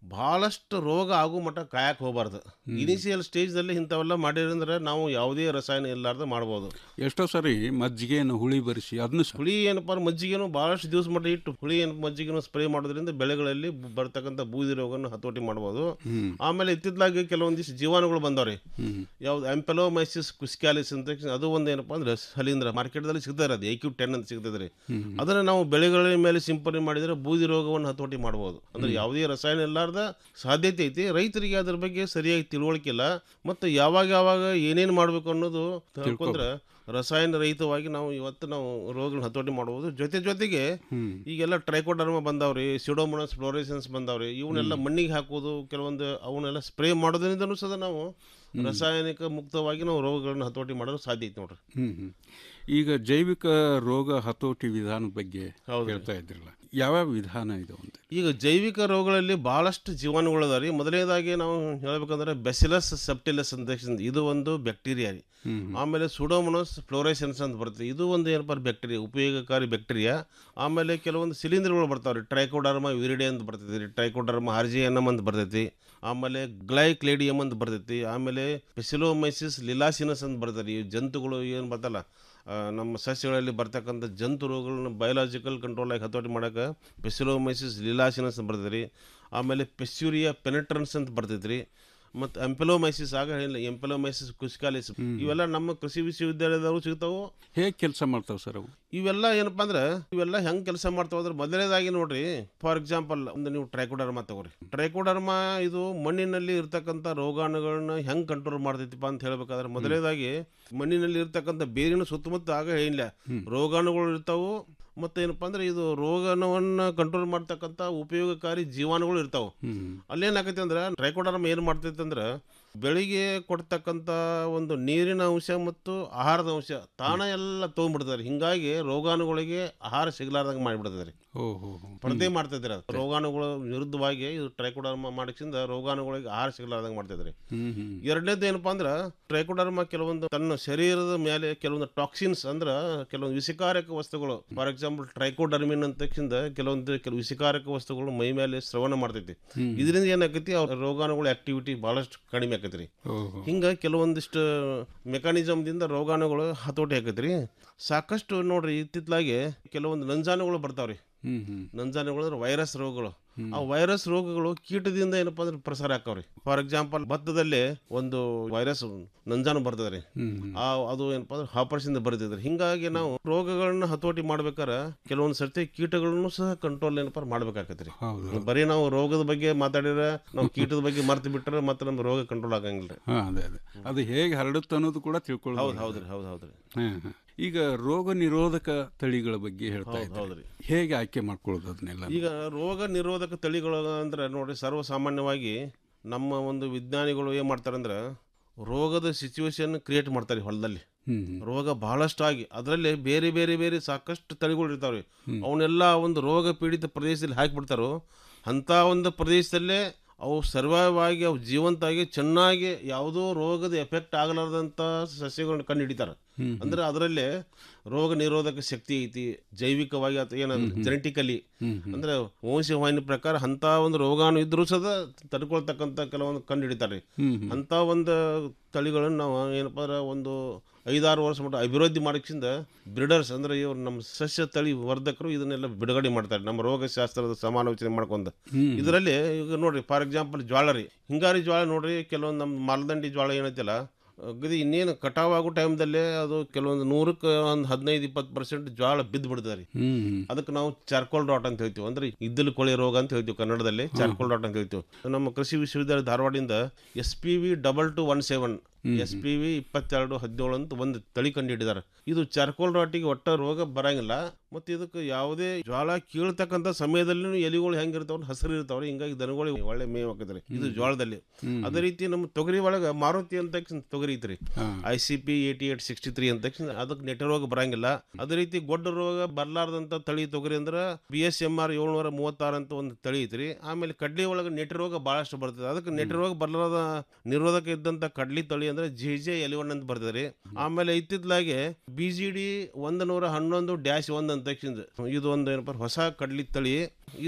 ಬಹಳಷ್ಟು ರೋಗ ಆಗೋ ಮಟ್ಟ ಕಾಯಕ್ಕೆ ಹೋಗಬಾರ್ದು ಇನಿಷಿಯಲ್ ಸ್ಟೇಜ್ದಲ್ಲಿ ಇಂಥವೆಲ್ಲ ಮಾಡಿದ್ರೆ ನಾವು ಯಾವುದೇ ರಸಾಯನ ಇಲ್ಲಾರ್ದೆ ಮಾಡ್ಬೋದು ಎಷ್ಟೋ ಸರಿ ಮಜ್ಜಿಗೆಯನ್ನು ಹುಳಿ ಬರಿಸಿ ಅದನ್ನು ಹುಳಿ ಏನಪ್ಪ ಅಂದ್ರೆ ಮಜ್ಜಿಗೆನು ಭಾಳಷ್ಟು ದಿವಸ ಮಟ್ಟ ಇಟ್ಟು ಹುಳಿ ಏನು ಮಜ್ಜಿಗೆನು ಸ್ಪ್ರೇ ಮಾಡೋದ್ರಿಂದ ಬೆಳೆಗಳಲ್ಲಿ ಬ- ಬರ್ತಕ್ಕಂಥ ಬೂದಿ ರೋಗವನ್ನು ಹತೋಟಿ ಮಾಡ್ಬೋದು ಆಮೇಲೆ ಇತ್ತಿತ್ತಲಾಗಿ ಕೆಲವೊಂದಿಷ್ಟು ಜೀವಾಣುಗಳು ಬಂದವ್ರಿ ಯಾವ್ದು ಆಂಪೆಲೋಮೈಸಿಸ್ ಕುಸ್ಕ್ಯಾಲಿಸ್ ಅಂತ ಅದು ಒಂದು ಏನಪ್ಪ ಅಂದ್ರೆ ಹಲಿಂದ್ರ ಮಾರ್ಕೆಟ್ದಲ್ಲಿ ಸಿಗ್ತಾರೆ ಅದು ಏಕ್ಯೂ ಟೆನ್ ಅಂತ ಸಿಗ್ತದೆ ಅದನ್ನ ನಾವು ಬೆಳೆಗಳ ಮೇಲೆ ಸಿಂಪಡಣೆ ಮಾಡಿದ್ರೆ ಬೂದಿ ರೋಗವನ್ನು ಹತೋಟಿ ಮಾಡ್ಬೋದು ಅಂದ್ರೆ ಯಾವುದೇ ರಸಾಯನ ಇಲ್ಲಾರ್ದ ಸಾಧ್ಯತೆ ಐತಿ ರೈತರಿಗೆ ಅದ್ರ ಬಗ್ಗೆ ಸರಿಯಾಗಿ ತಿಳುವಳಿಕೆ ಇಲ್ಲ ಮತ್ತು ಯಾವಾಗ ಯಾವಾಗ ಏನೇನು ಮಾಡಬೇಕು ಅನ್ನೋದು ತಿಳ್ಕೊಂಡ್ರೆ ರಸಾಯನ ರಹಿತವಾಗಿ ನಾವು ಇವತ್ತು ನಾವು ರೋಗಗಳನ್ನ ಹತೋಟಿ ಮಾಡ್ಬೋದು ಜೊತೆ ಜೊತೆಗೆ ಈಗೆಲ್ಲ ಟ್ರೈಕೋಡರ್ಮ ಬಂದಾವ್ರಿ ಸಿಡೋಮೋನಸ್ ಫ್ಲೋರೆಸೆನ್ಸ್ ಬಂದಾವ್ರಿ ಇವನ್ನೆಲ್ಲ ಮಣ್ಣಿಗೆ ಹಾಕೋದು ಕೆಲವೊಂದು ಅವನ್ನೆಲ್ಲ ಸ್ಪ್ರೇ ಮಾಡೋದ್ರಿಂದನೂ ಸಹ ನಾವು ರಾಸಾಯನಿಕ ಮುಕ್ತವಾಗಿ ನಾವು ರೋಗಗಳನ್ನ ಹತೋಟಿ ಮಾಡಲು ಸಾಧ್ಯ ಐತಿ ನೋಡ್ರಿ ಹ್ಮ್ ಹ್ಮ್. ಈಗ ಜೈವಿಕ ರೋಗ ಹತೋಟಿ ವಿಧಾನದ ಬಗ್ಗೆ ಹೇಳ್ತಾ ಇದ್ರಲ್ಲ ಯಾವ್ಯಾವ ವಿಧಾನ ಇದು ಅಂತ ಈಗ ಜೈವಿಕ ರೋಗಗಳಲ್ಲಿ ಬಹಳಷ್ಟು ಜೀವಾಣುಗಳು ಅದಾವ ರೀ ಮೊದಲನೇದಾಗಿ ನಾವು ಹೇಳ್ಬೇಕಂದ್ರೆ ಬೆಸಿಲಸ್ ಸೆಪ್ಟಿಲಸ್ ಅಂತ ಇದು ಒಂದು ಬ್ಯಾಕ್ಟೀರಿಯಾ ರೀ ಆಮೇಲೆ ಸುಡೋಮೊನಸ್ ಫ್ಲೋರೆಸೆನ್ಸ್ ಅಂತ ಬರುತ್ತೆ ಇದು ಒಂದು ಏನಪ್ಪ ಬ್ಯಾಕ್ಟೀರಿಯಾ ಉಪಯೋಗಕಾರಿ ಬ್ಯಾಕ್ಟೀರಿಯಾ ಆಮೇಲೆ ಕೆಲವೊಂದು ಸಿಲಿಂಡರ್ಗಳು ಬರ್ತಾವೆ ರೀ ಟ್ರೈಕೋಡರ್ಮ ವಿರಿಡೆ ಅಂತ ಬರ್ತೈತಿ ರೀ ಟ್ರೈಕೋಡರ್ಮ ಹಾರ್ಜಿಯನ್ನಮ್ ಅಂತ ಬರ್ತೈತಿ ಆಮೇಲೆ ಗ್ಲೈಕ್ಲೇಡಿಯಮ್ ಅಂತ ಬರ್ತೈತಿ ಆಮೇಲೆ ಪೆಸಿಲೋಮೈಸಿಸ್ ಲಿಲಾಸಿನಸ್ ಅಂತ ಬರ್ತದೆ ಈ ಜಂತುಗಳು ಏನು ಬರ್ತಲ್ಲ ಆ, ನಮ್ಮ ಸಸ್ಯಗಳಲ್ಲಿ ಬರ್ತಕ್ಕಂಥ ಜಂತು ರೋಗಗಳನ್ನ ಬಯೋಲಾಜಿಕಲ್ ಕಂಟ್ರೋಲ್ ಆಗಿ ಹತೋಟಿ ಮಾಡೋಕೆ ಪೆಸಿಲೋಮೈಸಿಸ್ ಲಿಲಾಸಿನಸ್ ಅಂತ ಬರ್ತದೆ ರೀ ಆಮೇಲೆ ಪೆಸ್ಯೂರಿಯಾ ಪೆನೆಟ್ರನ್ಸ್ ಅಂತ ಬರ್ತೈತೆ ರೀ ಮತ್ತು ಎಂಪೆಲೋಮೈಸಿಸ್ ಆಗ ಹೇಳಿಲ್ಲ ಎಂಪೆಲೋಮೈಸಿಸ್ ಕುಸ್ಕಾಲಿಸ್ ಇವೆಲ್ಲ ನಮ್ಮ ಕೃಷಿ ವಿಶ್ವವಿದ್ಯಾಲಯದವರು ಸಿಗ್ತಾವು ಹೇಗೆ ಕೆಲಸ ಮಾಡ್ತಾವೆ ಸರ್ ಅವು ಇವೆಲ್ಲ ಏನಪ್ಪಾ ಅಂದ್ರೆ ಇವೆಲ್ಲ ಹೆಂಗ್ ಕೆಲಸ ಮಾಡ್ತಾವ ಅಂದ್ರೆ ಮೊದಲನೇದಾಗಿ ನೋಡ್ರಿ ಫಾರ್ ಎಕ್ಸಾಂಪಲ್ ಒಂದು ನೀವು ಟ್ರೈಕೋಡರ್ಮಾ ತಗೋರಿ ಟ್ರೈಕೋಡರ್ಮಾ ಇದು ಮಣ್ಣಿನಲ್ಲಿ ಇರ್ತಕ್ಕಂಥ ರೋಗಾಣುಗಳನ್ನ ಹೆಂಗ್ ಕಂಟ್ರೋಲ್ ಮಾಡ್ತೈತಿಪ್ಪ ಅಂತ ಹೇಳ್ಬೇಕಾದ್ರೆ ಮೊದಲನೇದಾಗಿ ಮಣ್ಣಿನಲ್ಲಿ ಇರ್ತಕ್ಕಂಥ ಬೇರಿನ ಸುತ್ತಮುತ್ತ ಆಗ ಹೇಳಿಲ್ಲ ರೋಗಾಣುಗಳು ಇರ್ತಾವು ಮತ್ತೇನಪ್ಪ ಅಂದ್ರೆ ಇದು ರೋಗನವನ್ನ ಕಂಟ್ರೋಲ್ ಮಾಡ್ತಕ್ಕಂಥ ಉಪಯೋಗಕಾರಿ ಜೀವಾಣುಗಳು ಇರ್ತಾವೆ ಅಲ್ಲೇನಾಗೈತೆ ಅಂದ್ರೆ ಟ್ರೈಕೋಡರ್ಮ ಏನು ಮಾಡ್ತೈತೆ ಅಂದ್ರೆ ಬೆಳಿಗ್ಗೆ ಕೊಡ್ತಕ್ಕಂಥ ಒಂದು ನೀರಿನ ಅಂಶ ಮತ್ತು ಆಹಾರದ ಅಂಶ ತಾನ ಎಲ್ಲ ತೊಗೊಂಡ್ಬಿಡ್ತಾರೆ ಹಿಂಗಾಗಿ ರೋಗಾಣುಗಳಿಗೆ ಆಹಾರ ಸಿಗ್ಲಾರ್ದಂಗೆ ಮಾಡಿಬಿಡ್ತದೆ ರೀ ಓಹೋ ಸ್ಪರ್ಧೆ ಮಾಡ್ತೈತೆ ಅದು ರೋಗಾಣುಗಳ ವಿರುದ್ಧವಾಗಿ ಇದು ಟ್ರೈಕೋಡರ್ಮ ಮಾಡಿಸಿಂದ ರೋಗಾಣುಗಳಿಗೆ ಆಹಾರ ಸಿಗ್ಲಾರ್ದಂಗೆ ಮಾಡ್ತೈತೆ ರೀ ಹ್ಮ್ ಹ್ಮ್ ಎರಡನೇದು ಏನಪ್ಪಾ ಅಂದ್ರೆ ಟ್ರೈಕೋಡರ್ಮ ಕೆಲವೊಂದು ತನ್ನ ಶರೀರದ ಮೇಲೆ ಕೆಲವೊಂದು ಟಾಕ್ಸಿನ್ಸ್ ಅಂದ್ರೆ ಕೆಲವೊಂದು ವಿಷಕಾರಕ ವಸ್ತುಗಳು ಫಾರ್ ಎಕ್ಸಾಂಪಲ್ ಟ್ರೈಕೋಡರ್ಮಿನ್ ಅಂತ ತಕ್ಷಣ ಕೆಲವೊಂದು ಕೆಲವು ವಿಷಕಾರಕ ವಸ್ತುಗಳು ಮೈ ಮೇಲೆ ಸ್ರವಣ ಮಾಡ್ತೈತಿ ಇದರಿಂದ ಏನಾಕೈತಿ ಅವ್ರ ರೋಗಾಣುಗಳ ಆಕ್ಟಿವಿಟಿ ಬಹಳಷ್ಟು ಕಡಿಮೆ ಆಕೈತಿ ರೀ ಓಹೋ ಹಿಂಗ ಕೆಲವೊಂದಿಷ್ಟು ಮೆಕಾನಿಸಮ್ದಿಂದ ರೋಗಾಣುಗಳು ಹತೋಟಿ ಆಕೈತಿ ರೀ ಸಾಕಷ್ಟು ನೋಡ್ರಿ ಇತ್ತಿತ್ತಲಾಗೆ ಕೆಲವೊಂದು ನಂಜಾನುಗಳು ಬರ್ತಾವ್ರಿ ಹ್ಮ್ ಹ್ಮ್ ನಂಜಾನುಗಳು ಅಂದ್ರೆ ವೈರಸ್ ರೋಗಗಳು ಆ ವೈರಸ್ ರೋಗಗಳು ಕೀಟದಿಂದ ಏನಪ್ಪಾ ಅಂದ್ರೆ ಪ್ರಸಾರ ಆಕಾವ್ರಿ ಫಾರ್ ಎಕ್ಸಾಂಪಲ್ ಭತ್ತದಲ್ಲಿ ಒಂದು ವೈರಸ್ ನಂಜಾನು ಬರ್ತದ್ರಿ ಆ ಅದು ಏನಪ್ಪಾ ಅಂದ್ರೆ ಹಾಪರ್ಸಿಂದ ಬರ್ತದ್ರಿ ಹಿಂಗಾಗಿ ನಾವು ರೋಗಗಳನ್ನ ಹತೋಟಿ ಮಾಡ್ಬೇಕಾರೆ ಕೆಲವೊಂದು ಸರ್ತಿ ಕೀಟಗಳನ್ನು ಸಹ ಕಂಟ್ರೋಲ್ ಏನಪ್ಪ ಮಾಡ್ಬೇಕಾಗತ್ರಿ ಬರೀ ನಾವು ರೋಗದ ಬಗ್ಗೆ ಮಾತಾಡಿದ್ರೆ ನಾವು ಕೀಟದ ಬಗ್ಗೆ ಮರ್ತು ಬಿಟ್ರೆ ಮತ್ತೆ ನಮ್ಮ ರೋಗ ಕಂಟ್ರೋಲ್ ಆಗಂಗಿಲ್ಲ ಹಾ ಅದೇ ಅದೇ ಅದು ಹೇಗೆ ಹರಡುತ್ತೆ ಅನ್ನೋದು ಕೂಡ ತಿಳ್ಕೊಳ್ಳೋದು ಹೌದು ಹೌದ್ರಿ ಹೌದು ಹೌದ್ರಿ ಹಾ, ಹಾ. ಈಗ ರೋಗ ನಿರೋಧಕ ತಳಿಗಳ ಬಗ್ಗೆ ಹೇಳ್ತಾ ಹೌದು, ಇದ್ದಾರೆ ಹೌದ್ರಿ. ಹೇಗೆ ಆಯ್ಕೆ ಮಾಡ್ಕೊಳ್ಳೋದು ಅದನ್ನೆಲ್ಲ ಈಗ ರೋಗ ನಿರೋಧಕ ತಳಿಗಳು ಅಂದ್ರೆ ನೋಡ್ರಿ ಸರ್ವಸಾಮಾನ್ಯವಾಗಿ ನಮ್ಮ ಒಂದು ವಿಜ್ಞಾನಿಗಳು ಏನು ಮಾಡ್ತಾರೆ ಅಂದ್ರೆ ರೋಗದ ಸಿಚುವೇಶನ್ ಕ್ರಿಯೇಟ್ ಮಾಡ್ತಾರೆ ಹೊಲದಲ್ಲಿ ಹ್ಮ್ ರೋಗ ಬಹಳಷ್ಟು ಆಗಿ ಅದರಲ್ಲಿ ಬೇರೆ ಬೇರೆ ಬೇರೆ ಸಾಕಷ್ಟು ತಳಿಗಳು ಇರ್ತಾವೆ ಅವನ್ನೆಲ್ಲ ಒಂದು ರೋಗ ಪೀಡಿತ ಪ್ರದೇಶದಲ್ಲಿ ಹಾಕಿಬಿಡ್ತಾರೋ ಅಂಥ ಒಂದು ಪ್ರದೇಶದಲ್ಲೇ ಅವು ಸರ್ವೈವ್ ಆಗಿ ಅವು ಜೀವಂತಾಗಿ ಚೆನ್ನಾಗಿ ಯಾವುದೋ ರೋಗದ ಎಫೆಕ್ಟ್ ಆಗಲಾರ್ದಂಥ ಸಸ್ಯಗಳನ್ನ ಕಂಡು ಹಿಡಿತಾರೆ ಅಂದ್ರೆ ಅದರಲ್ಲೇ ರೋಗ ನಿರೋಧಕ ಶಕ್ತಿ ಐತಿ ಜೈವಿಕವಾಗಿ ಅಥವಾ ಏನಂದ್ರೆ ಜೆನೆಟಿಕಲಿ ಅಂದ್ರೆ ವಂಶವಾಹಿನಿ ಪ್ರಕಾರ ಅಂತ ಒಂದು ರೋಗಾಣು ಇದ್ರೂ ಸದ ತಡ್ಕೊಳ್ತಕ್ಕಂಥ ಕೆಲವೊಂದು ಕಂಡು ಹಿಡಿತಾರೆ ಅಂತ ಒಂದು ತಳಿಗಳನ್ನು ನಾವು ಏನಪ್ಪ ಅಂದ್ರೆ ಒಂದು ಐದಾರು ವರ್ಷ ಮಟ್ಟ ಅಭಿವೃದ್ಧಿ ಮಾಡಕ್ಕಿಂದ ಬ್ರಿಡರ್ಸ್ ಅಂದ್ರೆ ಇವ್ರು ನಮ್ಮ ಸಸ್ಯ ತಳಿ ವರ್ಧಕರು ಇದನ್ನೆಲ್ಲ ಬಿಡುಗಡೆ ಮಾಡ್ತಾರೆ ನಮ್ಮ ರೋಗ ಶಾಸ್ತ್ರದ ಸಮಾಲೋಚನೆ ಮಾಡ್ಕೊಂಡ ಹ್ಮ್. ಇದರಲ್ಲಿ ಈಗ ನೋಡ್ರಿ ಫಾರ್ ಎಕ್ಸಾಂಪಲ್ ಜ್ವಾಳ ರೀ ಹಿಂಗಾರಿ ಜ್ವಾಳ ನೋಡ್ರಿ ಕೆಲವೊಂದು ನಮ್ಮ ಮಾಲದಂಡಿ ಜ್ವಾಳ ಏನೈತಿಲ್ಲ ಅಗದಿ ಇನ್ನೇನು ಕಟಾವ್ ಆಗೋ ಟೈಮ್ದಲ್ಲೇ ಅದು ಕೆಲವೊಂದು ನೂರಕ್ಕೆ ಒಂದು ಹದಿನೈದು ಇಪ್ಪತ್ತು ಪರ್ಸೆಂಟ್ ಜ್ವಾಳ ಬಿದ್ದು ಬಿಡ್ತದೆ ರೀ ಹ್ಮ್ ಅದಕ್ಕೆ ನಾವು ಚಾರ್ಕೋಲ್ ಡಾಟ್ ಅಂತ ಹೇಳ್ತೀವಿ ಅಂದ್ರೆ ಇದ್ದಲು ಕೊಳೆ ರೋಗ ಅಂತ ಹೇಳ್ತೀವಿ ಕನ್ನಡದಲ್ಲಿ ಚಾರ್ಕೋಲ್ ಡಾಟ್ ಅಂತ ಹೇಳ್ತೀವಿ ನಮ್ಮ ಕೃಷಿ ವಿಶ್ವವಿದ್ಯಾಲಯ ಧಾರವಾಡದಿಂದ S P V double two one seven S P V ಇಪ್ಪತ್ತೆರಡು ಹದಿನೇಳು ಅಂತ ಒಂದು ತಳಿ ಕಂಡಿಟ್ಟಿದ್ದಾರೆ ಇದು ಚಾರ್ಕೋಲ್ ಡಾಟಿಗೆ ಒಟ್ಟ ರೋಗ ಬರಂಗಿಲ್ಲ ಮತ್ತು ಇದಕ್ಕೆ ಯಾವುದೇ ಜ್ವಾಳ ಕೀಳ್ತಕ್ಕಂಥ ಸಮಯದಲ್ಲಿ ಎಲಿಗಳು ಹೆಂಗಿರ್ತಾವ ಹಸಿರು ಇರ್ತಾವ್ರಿ ಹಿಂಗಾಗಿ ದನಗಳಿಗೆ ಒಳ್ಳೆ ಮೇವ್ ಹಾಕಿದ್ರಿ ಇದು ಜ್ವಾಳದಲ್ಲಿ ಅದೇ ರೀತಿ ನಮ್ಮ ತೊಗರಿ ಒಳಗೆ ಮಾರುತಿ ಅಂತ ತಕ್ಷಣ ತೊಗರಿ ಐತ್ರಿ I C P eighty eight sixty three ಅಂತ ತಕ್ಷಣ ಅದಕ್ಕೆ ನೆಟ ರೋಗ ಬರಂಗಿಲ್ಲ ಅದೇ ರೀತಿ ಗೊಡ್ಡ ರೋಗ ಬರ್ಲಾರ್ದಂತ ತಳಿ ತೊಗರಿ ಅಂದ್ರೆ ಬಿ ಎಸ್ ಎಂ ಆರ್ ಏಳ್ನೂರ ಮೂವತ್ತಾರು ಅಂತ ಒಂದು ತಳಿ ಐತ್ರಿ ಆಮೇಲೆ ಕಡ್ಲಿ ಒಳಗೆ ನೆಟ ರೋಗ ಬಹಳಷ್ಟು ಬರ್ತದೆ ಅದಕ್ಕೆ ನೆಟ ರೋಗ ಬರ್ಲಾರದ ನಿರೋಧಕ ಇದ್ದಂತ ಕಡ್ಲಿ ತಳಿ ಅಂದ್ರೆ ಜೆ ಜೆ ಎಲಿವನ್ ಅಂತ ಬರ್ತದೆ ರೀ ಆಮೇಲೆ ಇತ್ತಿತ್ತಲಾಗೆ ಬಿ ಜಿ ಡಿ ಒಂದು ನೂರ ಹನ್ನೊಂದು ಡ್ಯಾಶ್ ಒಂದು ಅಂತ ತಕ್ಷಣ ಇದು ಒಂದು ಏನಪ್ಪ ಹೊಸ ಕಡ್ಲಿ ತಳಿ ಇದು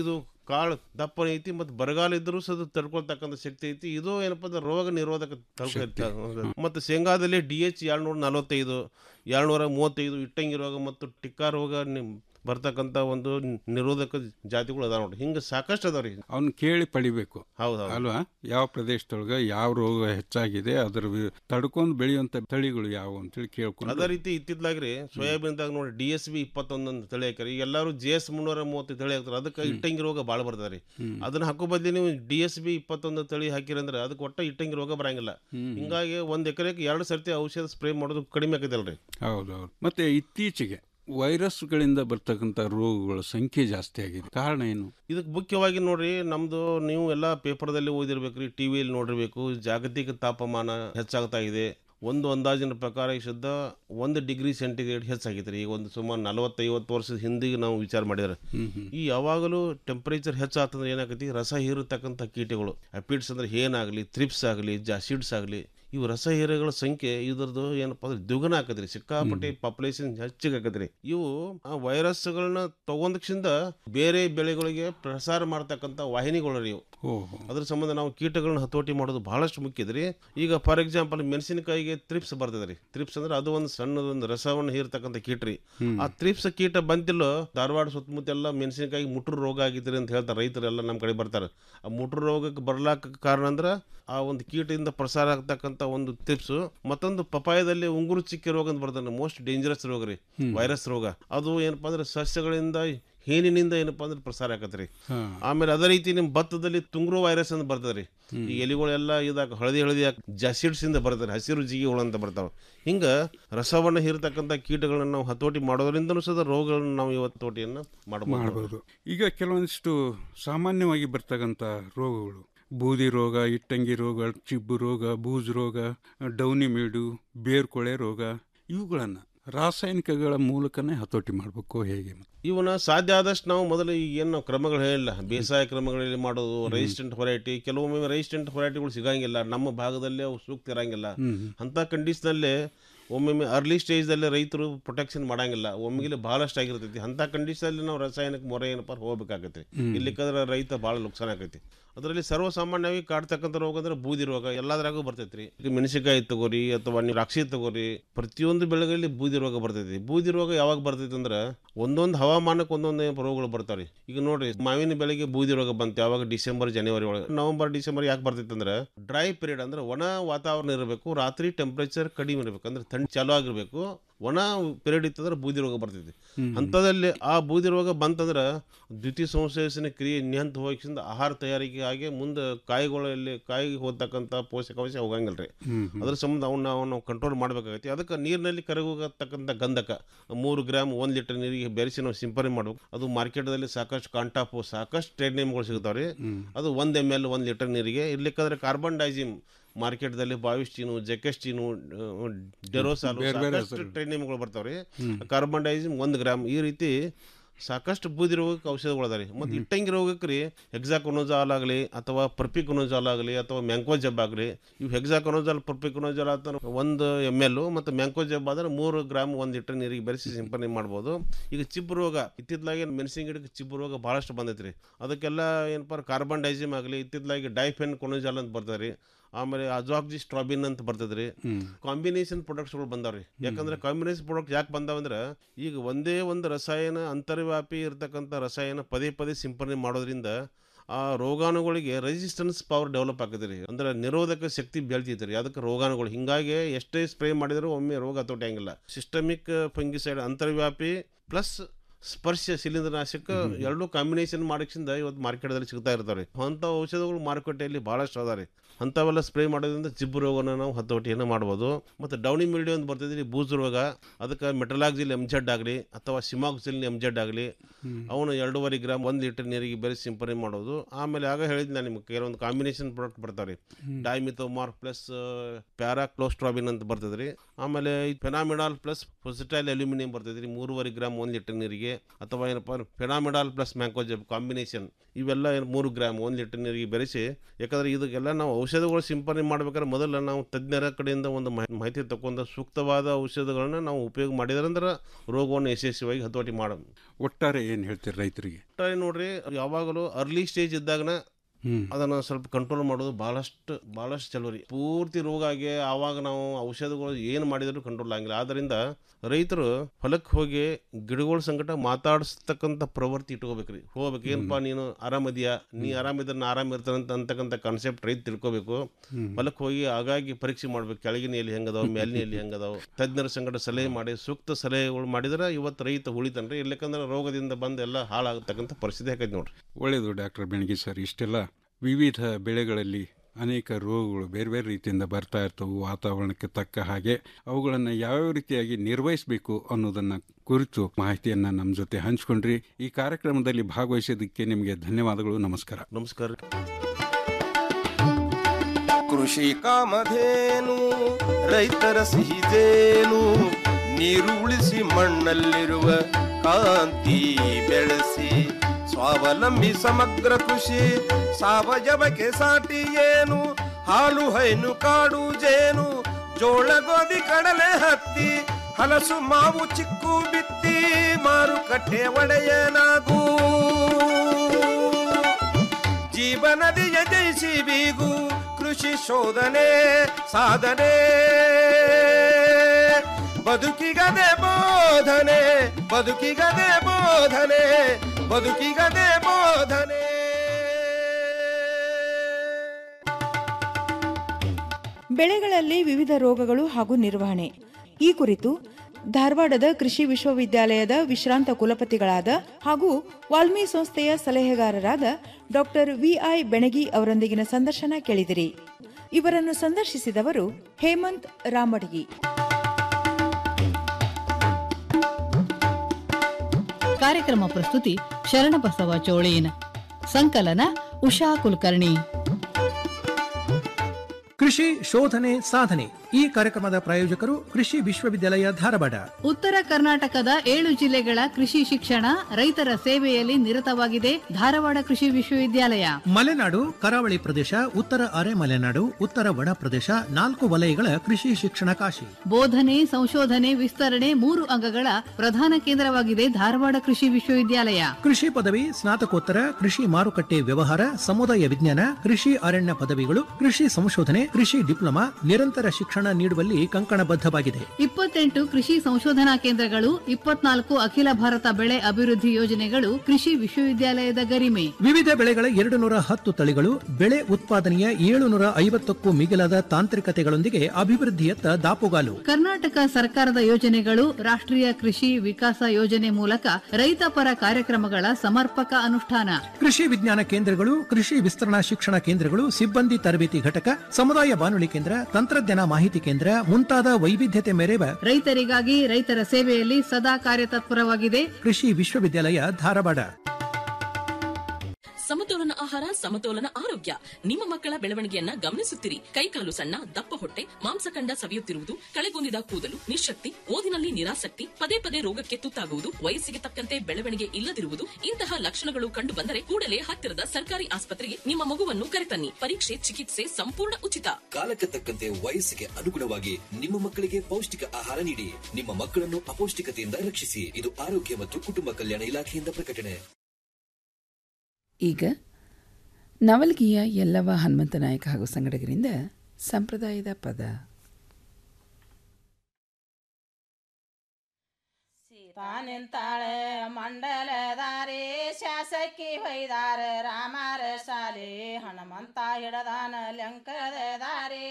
ಕಾಳು ದಪ್ಪನ ಐತಿ ಮತ್ತು ಬರಗಾಲ ಇದ್ರೂ ಸಹ ತಡ್ಕೊಳ್ತಕ್ಕಂಥ ಶಕ್ತಿ ಐತಿ ಇದು ಏನಪ್ಪ ಅಂದ್ರೆ ರೋಗ ನಿರೋಧಕ ತಡ್ಕೊ ಮತ್ತು ಶೇಂಗಾದಲ್ಲಿ ಡಿ ಎಚ್ ಏಳ್ನೂರ ನಲವತ್ತೈದು ಏಳ್ನೂರ ಮೂವತ್ತೈದು ಇಟ್ಟಂಗಿ ರೋಗ ಮತ್ತು ಟಿಕ್ಕಾ ರೋಗ ನಿಮ್ ಬರ್ತಕ್ಕಂಥ ಒಂದು ನಿರೋಧಕ ಜಾತಿಗಳು ಅದಾವ ನೋಡಿ ಹಿಂಗೆ ಸಾಕಷ್ಟು ಅದಾವ ರೀ ಅವ್ನ ಕೇಳಿ ಪಡಿಬೇಕು ಹೌದು ಅಲ್ವಾ ಯಾವ ಪ್ರದೇಶದೊಳಗೆ ಯಾವ ರೋಗ ಹೆಚ್ಚಾಗಿದೆ ಅದರ ವಿ- ತಡ್ಕೊಂಡು ಬೆಳೆಯುವಂತ ತಳಿಗಳು ಯಾವುವು ಅಂತೇಳಿ ಕೇಳ್ಕೊಂಡು ಅದೇ ರೀತಿ ಇತ್ತಿತ್ಲಾಗ್ರಿ ಸೋಯಾಬೀನ್ದಾಗ ನೋಡಿ ಡಿ ಎಸ್ ಬಿ ಇಪ್ಪತ್ತೊಂದೊಂದು ತಳಿ ಹಾಕ್ಯಾರ ಈಗ ಎಲ್ಲರೂ ಜೆ ಎಸ್ ಮುನ್ನೂರ ಮೂವತ್ತು ತಳಿ ಹಾಕ್ತಾರೆ ಅದಕ್ಕೆ ಇಟ್ಟಂಗಿ ರೋಗ ಭಾಳ ಬರ್ತದೆ ರೀ ಅದನ್ನ ಹಾಕೋ ಬದ್ಲಿ ನೀವು ಡಿ ಎಸ್ ಬಿ ಇಪ್ಪತ್ತೊಂದು ತಳಿ ಹಾಕಿರಂದ್ರೆ ಅದಕ್ಕೆ ಒಟ್ಟ ಇಟ್ಟಂಗಿ ರೋಗ ಬರಂಗಿಲ್ಲ ಹಿಂಗಾಗಿ ಒಂದ್ ಎಕರೆಗೆ ಎರಡು ಸರ್ತಿ ಔಷಧ ಸ್ಪ್ರೇ ಮಾಡೋದು ಕಡಿಮೆ ಆಕೈತಲ್ರಿ ಹೌದೌದು ಮತ್ತೆ ಇತ್ತೀಚೆಗೆ ವೈರಸ್ಗಳಿಂದ ಬರ್ತಕ್ಕಂಥ ರೋಗಗಳ ಸಂಖ್ಯೆ ಜಾಸ್ತಿ ಆಗಿದೆ ಕಾರಣ ಏನು ಇದಕ್ಕೆ ಮುಖ್ಯವಾಗಿ ನೋಡ್ರಿ ನಮ್ದು ನೀವು ಎಲ್ಲ ಪೇಪರ್ದಲ್ಲಿ ಓದಿರ್ಬೇಕ್ರಿ ಟಿ ವಿಯಲ್ಲಿ ನೋಡಿರ್ಬೇಕು ಜಾಗತಿಕ ತಾಪಮಾನ ಹೆಚ್ಚಾಗ್ತಾ ಇದೆ ಒಂದು ಅಂದಾಜಿನ ಪ್ರಕಾರ ಈ ಶುದ್ಧ ಒಂದು ಡಿಗ್ರಿ ಸೆಂಟಿಗ್ರೇಡ್ ಹೆಚ್ಚಾಗೈತೆ ರೀ ಈಗ ಒಂದು ಸುಮಾರು ನಲವತ್ತೈವತ್ತು ವರ್ಷದ ಹಿಂದಿಗೆ ನಾವು ವಿಚಾರ ಮಾಡಿದ್ರೆ ಈ ಯಾವಾಗಲೂ ಟೆಂಪರೇಚರ್ ಹೆಚ್ಚಾತಂದ್ರೆ ಏನಾಗೈತಿ ರಸ ಹೀರತಕ್ಕಂಥ ಕೀಟಗಳು ಅಪಿಡ್ಸ್ ಅಂದ್ರೆ ಏನಾಗಲಿ ಥ್ರಿಪ್ಸ್ ಆಗಲಿ ಜಾಸಿಡ್ಸ್ ಆಗಲಿ ಇವು ರಸ ಹೀರೆಗಳ ಸಂಖ್ಯೆ ಇದ್ರದ್ದು ಏನಪ್ಪ ಅಂದ್ರೆ ದ್ವಿಗುಣ ಆಕತ್ರಿ ಸಿಕ್ಕಾಪಟ್ಟೆ ಪಾಪ್ಯುಲೇಷನ್ ಹೆಚ್ಚಿಗೆ ಆಕತ್ರಿ ಇವು ಆ ವೈರಸ್ಗಳನ್ನ ತಗೊಂಡಕ್ಷಿಂದ ಬೇರೆ ಬೆಳೆಗಳಿಗೆ ಪ್ರಸಾರ ಮಾಡ್ತಕ್ಕಂಥ ವಾಹಿನಿಗಳು ರೀ ಇವು ಅದ್ರ ಸಂಬಂಧ ನಾವು ಕೀಟಗಳನ್ನ ಹತೋಟಿ ಮಾಡೋದು ಬಹಳಷ್ಟು ಮುಖ್ಯ ಇದ್ರಿ ಈಗ ಫಾರ್ ಎಕ್ಸಾಂಪಲ್ ಮೆಣಸಿನಕಾಯಿಗೆ ತ್ರಿಪ್ಸ್ ಬರ್ತದೆ ರೀ ತ್ರಿಪ್ಸ್ ಅಂದ್ರೆ ಅದು ಒಂದು ಸಣ್ಣದೊಂದು ರಸವನ್ನು ಹೀರ್ತಕ್ಕಂಥ ಕೀಟ ರೀ ಆ ತ್ರಿಪ್ಸ್ ಕೀಟ ಬಂತಿಲ್ಲೋ ಧಾರವಾಡ ಸುತ್ತಮುತ್ತ ಎಲ್ಲ ಮೆಣಸಿನಕಾಯಿ ಮುಟ್ರು ರೋಗ ಆಗಿದ್ರಿ ಅಂತ ಹೇಳ್ತಾರೆ ರೈತರೆಲ್ಲ ನಮ್ಮ ಕಡೆ ಬರ್ತಾರೆ ಆ ಮುಟ್ರು ರೋಗಕ್ಕೆ ಬರ್ಲಾಕ ಕಾರಣ ಅಂದ್ರೆ ಆ ಒಂದು ಕೀಟದಿಂದ ಪ್ರಸಾರ ಆಗ್ತಕ್ಕಂಥ ಒಂದು ತ್ರಿಪ್ಸ್ ಮತ್ತೊಂದು ಪಪಾಯದಲ್ಲಿ ಉಂಗುರು ಚಿಕ್ಕಿ ರೋಗ ಅಂತ ಬರ್ತದೆ ಮೋಸ್ಟ್ ಡೇಂಜರಸ್ ರೋಗ ರೀ ವೈರಸ್ ರೋಗ ಅದು ಏನಪ್ಪಾ ಅಂದ್ರೆ ಸಸ್ಯಗಳಿಂದ ಹೇನಿನಿಂದ ಏನಪ್ಪಾ ಅಂದ್ರೆ ಪ್ರಸಾರ ಆಕತ್ರಿ ಆಮೇಲೆ ಅದೇ ರೀತಿ ನಿಮ್ಮ ಭತ್ತದಲ್ಲಿ ತುಂಗ್ರೋ ವೈರಸ್ ಅಂತ ಬರ್ತದೆ ರೀ ಈ ಎಲಿಗಳೆಲ್ಲ ಇದಾಗ ಹಳದಿ ಹಳದಿ ಜಾಸಿಡ್ಸ್ ಇಂದ ಬರ್ತದೆ ಹಸಿರು ಜಿಗಿಗಳು ಅಂತ ಬರ್ತಾವೆ ಹಿಂಗ ರಸವನ್ನ ಹೀರ್ತಕ್ಕಂಥ ಕೀಟಗಳನ್ನ ನಾವು ಹತೋಟಿ ಮಾಡೋದ್ರಿಂದನೂ ಸಹ ರೋಗಗಳನ್ನ ನಾವು ಇವತ್ತು ಹತೋಟಿಯನ್ನ ಮಾಡಬಹುದು ಮಾಡಬಹುದು ಈಗ ಕೆಲವೊಂದಿಷ್ಟು ಸಾಮಾನ್ಯವಾಗಿ ಬರ್ತಕ್ಕಂಥ ರೋಗಗಳು ಬೂದಿ ರೋಗ ಇಟ್ಟಂಗಿ ರೋಗ ಚಿಬ್ಬು ರೋಗ ಬೂಜು ರೋಗ ಡೌನಿ ಮೇಡು ಬೇರ್ಕೊಳೆ ರೋಗ ಇವುಗಳನ್ನು ರಾಸಾಯನಿಕಗಳ ಮೂಲಕನೇ ಹತೋಟಿ ಮಾಡಬೇಕು ಹೇಗೆ ಇವನ್ನ ಸಾಧ್ಯ ಆದಷ್ಟು ನಾವು ಮೊದಲು ಈಗ ಏನು ನಾವು ಕ್ರಮಗಳು ಹೇಳಿಲ್ಲ ಬೇಸಾಯ ಕ್ರಮಗಳಲ್ಲಿ ಮಾಡೋದು ರೆಸಿಸ್ಟೆಂಟ್ ಹೊರೈಟಿ ಕೆಲವೊಮ್ಮೆ ರೆಸಿಸ್ಟೆಂಟ್ ಹೊರೈಟಿಗಳು ಸಿಗಂಗಿಲ್ಲ ನಮ್ಮ ಭಾಗದಲ್ಲಿ ಅವು ಸೂಕ್ತ ಇರಂಗಿಲ್ಲ ಅಂತ ಕಂಡೀಷನಲ್ಲೇ ಒಮ್ಮೊಮ್ಮೆ ಅರ್ಲಿ ಸ್ಟೇಜ್ದಲ್ಲಿ ರೈತರು ಪ್ರೊಟೆಕ್ಷನ್ ಮಾಡಂಗಿಲ್ಲ ಒಮ್ಮೆಗೆ ಬಹಳಷ್ಟು ಆಗಿರ್ತೈತಿ ಅಂತ ಕಂಡೀಷನಲ್ಲಿ ನಾವು ರಾಸಾಯನಿಕ ಮೊರೆ ಏನಪ್ಪ ಹೋಗ್ಬೇಕಾಗತ್ತೆ ಇಲ್ಲಿಕ್ಕಂದ್ರೆ ರೈತ ಭಾಳ ನುಕ್ಸಾನ ಆಕೈತಿ ಅದರಲ್ಲಿ ಸರ್ವಸಾಮಾನ್ಯವಾಗಿ ಕಾಡ್ತಕ್ಕಂಥ ರೋಗ ಅಂದ್ರೆ ಬೂದಿ ರೋಗ ಎಲ್ಲದ್ರಾಗೂ ಬರ್ತೈತ್ರಿ ಈಗ ಮೆಣಸಿನಕಾಯಿ ತಗೋರಿ ಅಥವಾ ನೀವು ದ್ರಾಕ್ಷಿ ತಗೋರಿ ಪ್ರತಿಯೊಂದು ಬೆಳೆಗಳಲ್ಲಿ ಬೂದಿ ರೋಗ ಬರ್ತೈತಿ ಬೂದಿ ರೋಗ ಯಾವಾಗ ಬರ್ತೈತಿ ಅಂದ್ರೆ ಒಂದೊಂದು ಹವಾಮಾನಕ್ಕೆ ಒಂದೊಂದು ಏನಪ್ಪ ರೋಗಗಳು ಬರ್ತಾವ್ರಿ ಈಗ ನೋಡ್ರಿ ಮಾವಿನ ಬೆಳೆಗೆ ಬೂದಿ ರೋಗ ಬಂತು ಯಾವಾಗ ಡಿಸೆಂಬರ್ ಜನವರಿ ಒಳಗೆ ನವೆಂಬರ್ ಡಿಸೆಂಬರ್ ಯಾಕೆ ಬರ್ತೈತಿ ಅಂದ್ರೆ ಡ್ರೈ ಪೀರಿಯಡ್ ಅಂದ್ರೆ ಒಣ ವಾತಾವರಣ ಇರಬೇಕು ರಾತ್ರಿ ಟೆಂಪರೇಚರ್ ಕಡಿಮೆ ಇರಬೇಕು ಅಂದ್ರೆ ಥಂಡಿ ಚಾಲು ಆಗಿರ್ಬೇಕು ಒಣ ಪೀರಿಯಡ್ ಇತ್ತಂದ್ರೆ ಬೂದಿ ರೋಗ ಬರ್ತೈತಿ ಅಂಥದ್ದಲ್ಲಿ ಆ ಬೂದಿ ರೋಗ ಬಂತಂದ್ರೆ ದ್ವಿತೀಯ ಸಂಶ್ಲೇಷಣೆ ಕ್ರಿಯೆ ನಿಹಂತ ಹೋಗಿಸಿಂದ ಆಹಾರ ತಯಾರಿಕೆ ಆಗಿ ಮುಂದೆ ಕಾಯಿಗಳಲ್ಲಿ ಕಾಯಿಗೆ ಹೋಗ್ತಕ್ಕಂಥ ಪೋಷಕಾಂಶ ಹೋಗಂಗಿಲ್ಲ ರೀ ಅದ್ರ ಸಂಬಂಧ ಅವನ್ನ ನಾವು ನಾವು ಕಂಟ್ರೋಲ್ ಮಾಡಬೇಕಾಗೈತಿ ಅದಕ್ಕೆ ನೀರಿನಲ್ಲಿ ಕರಗೋಗತಕ್ಕಂಥ ಗಂಧಕ ಮೂರು ಗ್ರಾಮ್ ಒಂದು ಲೀಟರ್ ನೀರಿಗೆ ಬೆರೆಸಿ ನಾವು ಸಿಂಪರಣೆ ಮಾಡ್ಬೇಕು ಅದು ಮಾರ್ಕೆಟ್ದಲ್ಲಿ ಸಾಕಷ್ಟು ಕಾಂಟಾಪು ಸಾಕಷ್ಟು ಟ್ರೇಡ್ ನೇಮ್ಗಳು ಸಿಗ್ತಾವೆ ರೀ ಅದು ಒಂದು ಎಮ್ ಎಲ್ ಒಂದು ಲೀಟರ್ ನೀರಿಗೆ ಇರ್ಲಿಕ್ಕಂದ್ರೆ ಕಾರ್ಬನ್ ಡೈಜಿಮ್ ಮಾರ್ಕೆಟ್ದಲ್ಲಿ ಬಾವಿಸ್ಟೀನು ಜೆಕೆಸ್ಟೀನು ಡೆರೋಸಾಲು ಬೇರೆ ಬೇರೆ ಸಾಕಷ್ಟು ಹೆಸರು. ಟ್ರೇಡ್ ನೇಮ್ಗಳು ಬರ್ತಾವೆ ರೀ ಹ್ಮ್. ಕಾರ್ಬನ್ ಡೈಜಿಮ್ ಒಂದು ಗ್ರಾಮ್ ಈ ರೀತಿ ಸಾಕಷ್ಟು ಬೂದಿ ರೋಗಕ್ಕೆ ಔಷಧಗಳು ಅದಾವ ರೀ ಮತ್ತು ಇಟ್ಟಂಗಿ ರೋಗಕ್ಕೆ ರೀ ಹೆಕ್ಸಾಕೊನೋಜಾಲ್ ಆಗಲಿ ಅಥವಾ ಪರ್ಪಿಕೊನೋಜಾಲ್ ಆಗಲಿ ಅಥವಾ ಮ್ಯಾಂಕೋಜಬ್ ಆಗಲಿ ಇವು ಹೆಕ್ಸಾಕೊನೋಜಾಲ್ ಪರ್ಪಿಕೊನೋಜಾಲ್ ಅಂತ ಒಂದು ಎಮ್ ಎಲ್ ಮತ್ತು ಮ್ಯಾಂಕೋಜಬ್ ಆದ್ರೆ ಮೂರು ಗ್ರಾಮ್ ಒಂದು ಲೀಟರ್ ನೀರಿಗೆ ಬೆರೆಸಿ ಸಿಂಪಡಣೆ ಮಾಡ್ಬೋದು ಈಗ ಚಿಬ್ಬು ರೋಗ ಇತ್ತಿತ್ತಲಾಗಿ ಮೆಣಸಿನ ಗಿಡಕ್ಕೆ ಚಿಬ್ಬು ರೋಗ ಭಾಳಷ್ಟು ಬಂದೈತೆ ರೀ ಅದಕ್ಕೆಲ್ಲ ಏನಪ್ಪ ಕಾರ್ಬನ್ ಡೈಜಿಮ್ ಆಗಲಿ ಇತ್ತಿತ್ತಲಾಗಿ ಡೈಫೆನ್ ಕೊನೋಜಾಲ್ ಅಂತ ಬರ್ತದೆ ರೀ ಆಮೇಲೆ ಅಜಾಕ್ಜಿ ಸ್ಟ್ರಾಬಿನ್ ಅಂತ ಬರ್ತದೆ ರೀ ಕಾಂಬಿನೇಷನ್ ಪ್ರಾಡಕ್ಟ್ಸ್ಗಳು ಬಂದಾವ್ರಿ ಯಾಕಂದ್ರೆ ಕಾಂಬಿನೇಷನ್ ಪ್ರಾಡಕ್ಟ್ ಯಾಕೆ ಬಂದಾವಂದ್ರೆ ಈಗ ಒಂದೇ ಒಂದು ರಸಾಯನ ಅಂತರ್ವ್ಯಾಪಿ ಇರತಕ್ಕಂಥ ರಸಾಯನ ಪದೇ ಪದೇ ಸಿಂಪಡಣೆ ಮಾಡೋದ್ರಿಂದ ಆ ರೋಗಾಣುಗಳಿಗೆ ರೆಸಿಸ್ಟೆನ್ಸ್ ಪವರ್ ಡೆವಲಪ್ ಆಗ್ತದೆ ರೀ ಅಂದ್ರೆ ನಿರೋಧಕ ಶಕ್ತಿ ಬೆಳ್ತೈತೆ ರೀ ಅದಕ್ಕೆ ರೋಗಾಣುಗಳು ಹಿಂಗಾಗಿ ಎಷ್ಟೇ ಸ್ಪ್ರೇ ಮಾಡಿದರೂ ಒಮ್ಮೆ ರೋಗ ಹತೋಟಿ ಹಂಗಿಲ್ಲ ಸಿಸ್ಟಮಿಕ್ ಫಂಗಿಸೈಡ್ ಅಂತರ್ವ್ಯಾಪಿ ಪ್ಲಸ್ ಸ್ಪರ್ಶ ಶಿಲೀಂಧ್ರನಾಶಕ ಎರಡೂ ಕಾಂಬಿನೇಷನ್ ಮಾಡಿಸಿಂದ ಇವತ್ತು ಮಾರ್ಕೆಟ್ದಲ್ಲಿ ಸಿಗ್ತಾ ಇರ್ತಾರೆ ಅಂಥ ಔಷಧಗಳು ಮಾರುಕಟ್ಟೆಯಲ್ಲಿ ಭಾಳಷ್ಟು ಅದಾವೆ ಅಂಥವೆಲ್ಲ ಸ್ಪ್ರೇ ಮಾಡೋದ್ರಿಂದ ಜಿಬ್ಬು ರೋಗನ ನಾವು ಹತೋಟಿಯನ್ನು ಮಾಡ್ಬೋದು ಮತ್ತು ಡೌನಿ ಮಿಲ್ಡಿ ಅಂತ ಬರ್ತೈತಿ ಬೂಜು ರೋಗ ಅದಕ್ಕೆ ಮೆಟಲಾಕ್ಸಿಲ್ ಎಮ್ ಜೆಡ್ ಆಗಲಿ ಅಥವಾ ಸಿಮಾಕ್ಸಿಲ್ ಎಮ್ ಜೆಡ್ ಆಗಲಿ ಅವನು ಎರಡೂವರೆ ಗ್ರಾಮ್ ಒಂದು ಲೀಟರ್ ನೀರಿಗೆ ಬೆರೆಸಿ ಸಿಂಪಡಣೆ ಮಾಡೋದು ಆಮೇಲೆ ಆಗ ಹೇಳಿದ್ ನಾನು ನಿಮ್ಗೆ ಕೆಲವೊಂದು ಕಾಂಬಿನೇಷನ್ ಪ್ರಾಡಕ್ಟ್ ಬರ್ತಾವೆ ರೀ ಡೈಮಿಥೋಮಾರ್ ಪ್ಲಸ್ ಪ್ಯಾರಾಕ್ಲೋಸ್ಟ್ರಾಬಿನ್ ಅಂತ ಬರ್ತದೆ ರೀ ಆಮೇಲೆ ಫೆನಾಮಿಡಾಲ್ ಪ್ಲಸ್ ಪೊಸಿಟೈಲ್ ಅಲ್ಯೂಮಿನಿಯಂ ಬರ್ತದೆ ರೀ ಮೂರುವರೆ ಗ್ರಾಮ್ ಒಂದು ಲೀಟರ್ ನೀರಿಗೆ ನೀರಿಗೆ ಅಥವಾ ಏನಪ್ಪ ಫೆನಾಮಿಡಾಲ್ ಪ್ಲಸ್ ಮ್ಯಾಂಕೋಜೆಬ್ ಕಾಂಬಿನೇಷನ್ ಇವೆಲ್ಲ ಏನು ಮೂರು ಗ್ರಾಮ್ ಒಂದು ಲೀಟರ್ ನೀರಿಗೆ ಬೆರೆಸಿ ಯಾಕಂದರೆ ಇದಕ್ಕೆಲ್ಲ ನಾವು ಔಷಧಗಳು ಸಿಂಪಡಣೆ ಮಾಡ್ಬೇಕಾದ್ರೆ ಮೊದಲು ನಾವು ತಜ್ಞರ ಕಡೆಯಿಂದ ಒಂದು ಮಾಹಿ- ಮಾಹಿತಿ ತಗೊಂಡು ಸೂಕ್ತವಾದ ಔಷಧಗಳನ್ನ ನಾವು ಉಪಯೋಗ ಮಾಡಿದ್ರಂದ್ರೆ ರೋಗವನ್ನು ಯಶಸ್ವಿಯಾಗಿ ಹತೋಟಿ ಮಾಡ ಒಟ್ಟಾರೆ ಏನು ಹೇಳ್ತೀರಿ ರೈತರಿಗೆ ಒಟ್ಟಾರೆ ನೋಡ್ರಿ ಯಾವಾಗಲೂ ಅರ್ಲಿ ಸ್ಟೇಜ್ ಇದ್ದಾಗನ ಅದನ್ನು ಸ್ವಲ್ಪ ಕಂಟ್ರೋಲ್ ಮಾಡೋದು ಭಾಳಷ್ಟು ಭಾಳಷ್ಟು ಚಲೋ ರೀ ಪೂರ್ತಿ ರೋಗ ಆಗಿ ಆವಾಗ ನಾವು ಔಷಧಗಳು ಏನು ಮಾಡಿದ್ರು ಕಂಟ್ರೋಲ್ ಆಗಿಲ್ಲ ಆದ್ದರಿಂದ ರೈತರು ಹೊಲಕ್ಕೆ ಹೋಗಿ ಗಿಡಗಳ ಸಂಕಟ ಮಾತಾಡಿಸ್ತಕ್ಕಂಥ ಪ್ರವೃತ್ತಿ ಇಟ್ಕೋಬೇಕ್ರಿ ಹೋಗ್ಬೇಕು ಏನಪ್ಪ ನೀನು ಆರಾಮದಿಯಾ ನೀ ಆರಾಮಿದ್ರೆ ನಾ ಆರಾಮ ಇರ್ತಾನಂತ ಅಂತಕ್ಕಂಥ ಕಾನ್ಸೆಪ್ಟ್ ರೈತ ತಿಳ್ಕೋಬೇಕು ಹ್ಮ್. ಹೊಲಕ್ಕೆ ಹೋಗಿ ಆಗಾಗಿ ಪರೀಕ್ಷೆ ಮಾಡ್ಬೇಕು ಕೆಳಗಿನ ಎಲ್ಲಿ ಹೆಂಗದಾವ ಮೇಲಿನ ಎಲ್ಲಿ ಹೆಂಗದಾವ ತಜ್ಞರ ಸಂಗಡ ಸಲಹೆ ಮಾಡಿ ಸೂಕ್ತ ಸಲಹೆಗಳು ಮಾಡಿದ್ರೆ ಇವತ್ತು ರೈತ ಉಳಿತಾನ್ರಿ ಇಲ್ಲಕಂದ್ರೆ ರೋಗದಿಂದ ಬಂದು ಎಲ್ಲ ಹಾಳಾಗತಕ್ಕಂಥ ಪರಿಸ್ಥಿತಿ ಆಕೈತಿ ನೋಡ್ರಿ ಒಳ್ಳೆಯದು ಡಾಕ್ಟರ್ ಬೆಣಗಿ ಸರ್ ಇಷ್ಟೆಲ್ಲ ವಿವಿಧ ಬೆಳೆಗಳಲ್ಲಿ ಅನೇಕ ರೋಗಗಳು ಬೇರೆ ಬೇರೆ ರೀತಿಯಿಂದ ಬರ್ತಾ ಇರ್ತವೆ ವಾತಾವರಣಕ್ಕೆ ತಕ್ಕ ಹಾಗೆ ಅವುಗಳನ್ನು ಯಾವ್ಯಾವ ರೀತಿಯಾಗಿ ನಿರ್ವಹಿಸಬೇಕು ಅನ್ನೋದನ್ನು ಕುರಿತು ಮಾಹಿತಿಯನ್ನು ನಮ್ಮ ಜೊತೆ ಹಂಚ್ಕೊಂಡ್ರಿ ಈ ಕಾರ್ಯಕ್ರಮದಲ್ಲಿ ಭಾಗವಹಿಸೋದಕ್ಕೆ ನಿಮಗೆ ಧನ್ಯವಾದಗಳು ನಮಸ್ಕಾರ ನಮಸ್ಕಾರ ಕೃಷಿ ಕಾಮಧೇನು ರೈತರ ಸಿಹಿದೇನು ನೀರು ಉಳಿಸಿ ಮಣ್ಣಲ್ಲಿರುವ ಕಾಂತಿ ಬೆಳೆಸಿ ಸ್ವಾವಲಂಬಿ ಸಮಗ್ರ ಕೃಷಿ ಸಾವಯವಕ್ಕೆ ಸಾಟಿ ಏನು ಹಾಲು ಹೈನು ಕಾಡು ಜೇನು ಜೋಳ ಗೋಧಿ ಕಡಲೆ ಹತ್ತಿ ಹಲಸು ಮಾವು ಚಿಕ್ಕು ಬಿತ್ತಿ ಮಾರುಕಟ್ಟೆ ಒಡೆಯನಾಗೂ ಜೀವನದಿಯ ಜಯಿಸಿ ಬೀಗು ಕೃಷಿ ಶೋಧನೆ ಸಾಧನೆ ಬದುಕಿಗದೆ ಬೋಧನೆ ಬದುಕಿಗದೆ ಬೋಧನೆ ಬದುಕಿಗದೆ ಬೋಧನೆ ಬೆಳೆಗಳಲ್ಲಿ ವಿವಿಧ ರೋಗಗಳು ಹಾಗೂ ನಿರ್ವಹಣೆ ಈ ಕುರಿತು ಧಾರವಾಡದ ಕೃಷಿ ವಿಶ್ವವಿದ್ಯಾಲಯದ ವಿಶ್ರಾಂತ ಕುಲಪತಿಗಳಾದ ಹಾಗೂ ವಾಲ್ಮಿ ಸಂಸ್ಥೆಯ ಸಲಹೆಗಾರರಾದ ಡಾಕ್ಟರ್ ವಿಐ ಬೆಣಗಿ ಅವರೊಂದಿಗಿನ ಸಂದರ್ಶನ ಕೇಳಿದಿರಿ ಇವರನ್ನು ಸಂದರ್ಶಿಸಿದವರು ಹೇಮಂತ್ ರಾಮಡಗಿ ಕಾರ್ಯಕ್ರಮ ಪ್ರಸ್ತುತಿ ಶರಣಬಸವ ಚೋಳೇನ್ ಸಂಕಲನ ಉಷಾ ಕುಲಕರ್ಣಿ ಕೃಷಿ ಶೋಧನೆ ಸಾಧನೆ ಈ ಕಾರ್ಯಕ್ರಮದ ಪ್ರಾಯೋಜಕರು ಕೃಷಿ ವಿಶ್ವವಿದ್ಯಾಲಯ ಧಾರವಾಡ ಉತ್ತರ ಕರ್ನಾಟಕದ ಏಳು ಜಿಲ್ಲೆಗಳ ಕೃಷಿ ಶಿಕ್ಷಣ ರೈತರ ಸೇವೆಯಲ್ಲಿ ನಿರತವಾಗಿದೆ ಧಾರವಾಡ ಕೃಷಿ ವಿಶ್ವವಿದ್ಯಾಲಯ ಮಲೆನಾಡು ಕರಾವಳಿ ಪ್ರದೇಶ ಉತ್ತರ ಅರೆ ಮಲೆನಾಡು ಉತ್ತರ ಒಣ ಪ್ರದೇಶ ನಾಲ್ಕು ವಲಯಗಳ ಕೃಷಿ ಶಿಕ್ಷಣ ಕಾಶಿ ಬೋಧನೆ ಸಂಶೋಧನೆ ವಿಸ್ತರಣೆ ಮೂರು ಅಂಗಗಳ ಪ್ರಧಾನ ಕೇಂದ್ರವಾಗಿದೆ ಧಾರವಾಡ ಕೃಷಿ ವಿಶ್ವವಿದ್ಯಾಲಯ ಕೃಷಿ ಪದವಿ ಸ್ನಾತಕೋತ್ತರ ಕೃಷಿ ಮಾರುಕಟ್ಟೆ ವ್ಯವಹಾರ ಸಮುದಾಯ ವಿಜ್ಞಾನ ಕೃಷಿ ಅರಣ್ಯ ಪದವಿಗಳು ಕೃಷಿ ಸಂಶೋಧನೆ ಕೃಷಿ ಡಿಪ್ಲೊಮಾ ನಿರಂತರ ಶಿಕ್ಷಣ ನೀಡುವಲ್ಲಿ ಕಂಕಣಬದ್ಧವಾಗಿದೆ ಇಪ್ಪತ್ತೆಂಟು ಕೃಷಿ ಸಂಶೋಧನಾ ಕೇಂದ್ರಗಳು ಇಪ್ಪತ್ನಾಲ್ಕು ಅಖಿಲ ಭಾರತ ಬೆಳೆ ಅಭಿವೃದ್ಧಿ ಯೋಜನೆಗಳು ಕೃಷಿ ವಿಶ್ವವಿದ್ಯಾಲಯದ ಗರಿಮೆ ವಿವಿಧ ಬೆಳೆಗಳ ಎರಡು ನೂರ ಹತ್ತು ತಳಿಗಳು ಬೆಳೆ ಉತ್ಪಾದನೆಯ ಏಳುನೂರ ಐವತ್ತಕ್ಕೂ ಮಿಗಿಲಾದ ತಾಂತ್ರಿಕತೆಗಳೊಂದಿಗೆ ಅಭಿವೃದ್ಧಿಯತ್ತ ದಾಪುಗಾಲು ಕರ್ನಾಟಕ ಸರ್ಕಾರದ ಯೋಜನೆಗಳು ರಾಷ್ಟ್ರೀಯ ಕೃಷಿ ವಿಕಾಸ ಯೋಜನೆ ಮೂಲಕ ರೈತಪರ ಕಾರ್ಯಕ್ರಮಗಳ ಸಮರ್ಪಕ ಅನುಷ್ಠಾನ ಕೃಷಿ ವಿಜ್ಞಾನ ಕೇಂದ್ರಗಳು ಕೃಷಿ ವಿಸ್ತರಣಾ ಶಿಕ್ಷಣ ಕೇಂದ್ರಗಳು ಸಿಬ್ಬಂದಿ ತರಬೇತಿ ಘಟಕ ಸಮುದಾಯ ಬಾನುಲಿ ಕೇಂದ್ರ ತಂತ್ರಜ್ಞಾನ ಮಾಹಿತಿ ಕೇಂದ್ರ ಮುಂತಾದ ವೈವಿಧ್ಯತೆ ಮೆರೆವ ರೈತರಿಗಾಗಿ ರೈತರ ಸೇವೆಯಲ್ಲಿ ಸದಾ ಕಾರ್ಯತತ್ಪರವಾಗಿದೆ ಕೃಷಿ ವಿಶ್ವವಿದ್ಯಾಲಯ ಧಾರವಾಡ ಸಮತೋಲನ ಆಹಾರ ಸಮತೋಲನ ಆರೋಗ್ಯ ನಿಮ್ಮ ಮಕ್ಕಳ ಬೆಳವಣಿಗೆಯನ್ನ ಗಮನಿಸುತ್ತಿರಿ ಕೈಕಾಲು ಸಣ್ಣ ದಪ್ಪ ಹೊಟ್ಟೆ ಮಾಂಸಖಂಡ ಸವಿಯುತ್ತಿರುವುದು ಕಳೆಗುಂದಿದ ಕೂದಲು ನಿಶಕ್ತಿ ಓದಿನಲ್ಲಿ ನಿರಾಸಕ್ತಿ ಪದೇ ಪದೇ ರೋಗಕ್ಕೆ ತುತ್ತಾಗುವುದು ವಯಸ್ಸಿಗೆ ತಕ್ಕಂತೆ ಬೆಳವಣಿಗೆ ಇಲ್ಲದಿರುವುದು ಇಂತಹ ಲಕ್ಷಣಗಳು ಕಂಡು ಬಂದರೆ ಕೂಡಲೇ ಹತ್ತಿರದ ಸರ್ಕಾರಿ ಆಸ್ಪತ್ರೆಗೆ ನಿಮ್ಮ ಮಗುವನ್ನು ಕರೆತನ್ನಿ ಪರೀಕ್ಷೆ ಚಿಕಿತ್ಸೆ ಸಂಪೂರ್ಣ ಉಚಿತ ಕಾಲಕ್ಕೆ ತಕ್ಕಂತೆ ವಯಸ್ಸಿಗೆ ಅನುಗುಣವಾಗಿ ನಿಮ್ಮ ಮಕ್ಕಳಿಗೆ ಪೌಷ್ಟಿಕ ಆಹಾರ ನೀಡಿ ನಿಮ್ಮ ಮಕ್ಕಳನ್ನು ಅಪೌಷ್ಟಿಕತೆಯಿಂದ ರಕ್ಷಿಸಿ ಇದು ಆರೋಗ್ಯ ಮತ್ತು ಕುಟುಂಬ ಕಲ್ಯಾಣ ಇಲಾಖೆಯಿಂದ ಪ್ರಕಟಣೆ ಈಗ ನವಲ್ಗಿಯ ಯಲ್ಲವ ಹನುಮಂತ ನಾಯಕ ಹಾಗೂ ಸಂಗಡಗರಿಂದ ಸಂಪ್ರದಾಯದ ಪದ ನಿಂತಾಳೆ ಮಂಡಲದಾರಿ ಶಾಸಕಿ ಹೊಯ್ದಾರ ರಾಮರ ಶಾಲೆ ಹನುಮಂತ ಹಿಡದಾನ ಲಂಕದ ದಾರಿ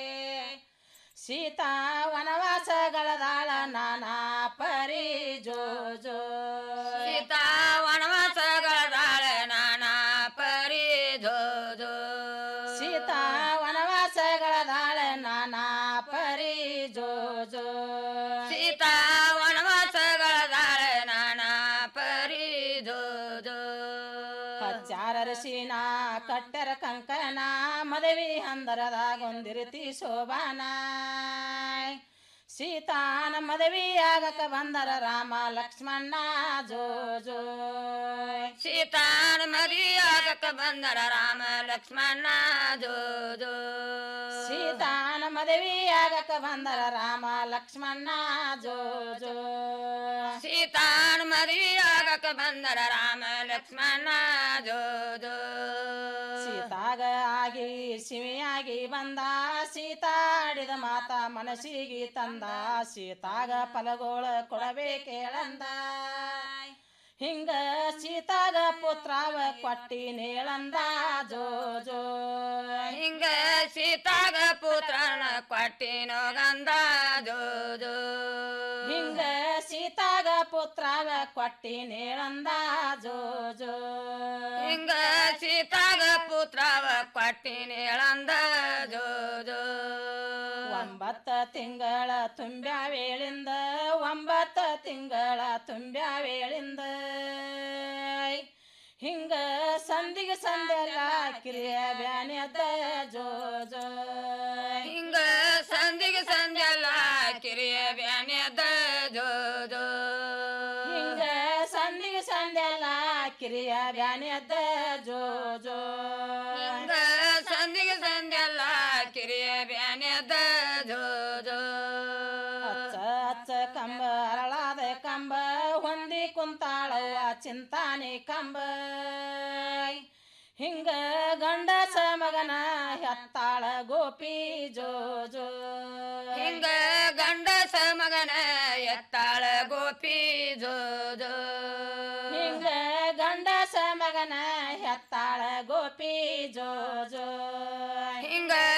ಸೀತಾ ವನವಾಸಗಳದಾಳ ನಾನಾ ಪರಿ ಜೋ ಜೋ ಸೀತಾ ವನವಾಸಗಳದಾಳ ನಾನಾ ಪರಿ ಜೋ ಜೋ ಸೀತಾ ವನವಾಸಗಳದಾಳ ನಾನಾ ಪರಿ ಜೋ ಜೋ ಸೀತಾ ವನವಾಸಗಳದಾಳ ನಾನಾ ಪರಿ ಜೋ ಜೋ ಹಚ್ಚಾರರ ಸೀನಾ ಕಟ್ಟರ ಕಂಕನ ಮದವಿ ಹಂದರದಾಗ ಒಂದಿರುತಿ ಶೋಭಾನ ಸೀತಾನ ಮದುವೆಯಾಗಕ ಬಂದರ ರಾಮ ಲಕ್ಷ್ಮಣ ಜೋ ಜೋ ಸೀತಾನ ಮದುವೆಯಾಗಕ ಬಂದರ ರಾಮ ಲಕ್ಷ್ಮಣ ಜೋ ಜೋ ಸೀತಾನ ಮದುವೆಯಾಗಕ ಬಂದರ ರಾಮ ಲಕ್ಷ್ಮಣ ಜೋ ಜೋ ಸೀತಾನ ಮದುವೆಯಾಗಕ ಬಂದರ ರಾಮ ಲಕ್ಷ್ಮಣ ಜೋ ಜೋ ಸೀತಾಗ ಆಗಿ ಶಿವಿಯಾಗಿ ಬಂದ ಸೀತಾಡಿದ ಮಾತ ಮನಸ್ಸಿಗೆ ತಂದ ಸೀತಾಗ ಫಲಗೋಳ ಕೊಡಬೇಕೇಳಂದ ಹಿಂಗ ಸೀತಾಗ ಪುತ್ರವ ಕೊಟ್ಟಿ ನೇಳಂದ ಜೋ ಜೋ ಹಿಂಗ ಸೀತಾಗ ಪುತ್ರನ ಕೊಟ್ಟಿನೋ ಗಂಧ ಜೋ ಜೋ ಹಿಂಗ ಸೀತಾಗ ಪುತ್ರವ ಕೊಟ್ಟಿ ನೇಳಂದ ಜೋ ಜೋ ಹಿಂಗ ಸೀತಾಗ ಪುತ್ರವ ಕೊಟ್ಟಿನೇಳಂದ ಜೋ ಜೋ ಒಂಬತ್ತ ತಿಂಗಳ ತುಂಬ್ಯಾವೇಳಿಂದ ಒಂಬತ್ತ ತಿಂಗಳ ತುಂಬ್ಯಾವೇಳಿಂದ ಹಿಂಗ ಸಂದಿಗೆ ಸಂದೆಲ್ಲ ಕಿರಿಯ ಬ್ಯಾನ್ಯದ ಜೋ ಜೋ ಹಿಂಗ ಸಂದಿಗೆ ಸಂಜೆಲ್ಲ ಕಿರಿಯ ಬ್ಯಾನ್ಯದ ಜೋ ಜೋ ಹಿಂಗ ಸಂದಿಗೆ ಸಂದೆಲ್ಲ ಕಿರಿಯ ಬ್ಯಾನ್ಯದ ಜೋ ಜೋ ಹಿಂಗ ಸಂದಿಗೆ ಸಂಜೆಲ್ಲ ಕಿರಿಯ ಬ್ಯಾನ್ಯದ ಜೋ ಜೋ ಅಚ್ಚ ಅಚ್ಚ ಕಂಬ ಅರಳಾದ ಕಂಬ ಹೊಂದಿ ಕುಂತಾಳವ್ವ ಚಿಂತಾನೆ ಕಂಬ ಹಿಂಗ ಗಂಡಸ ಮಗನ ಹೆತ್ತಾಳ ಗೋಪಿ ಜೋ ಜೋ ಹಿಂಗ ಗಂಡಸ ಮಗನ ಎತ್ತಾಳ ಗೋಪಿ ಜೋ ಜೋ ಹಿಂಗ ಗಂಡಸ ಮಗನ ಹೆತ್ತಾಳ ಗೋಪಿ ಜೋ ಜೋ ಹಿಂಗ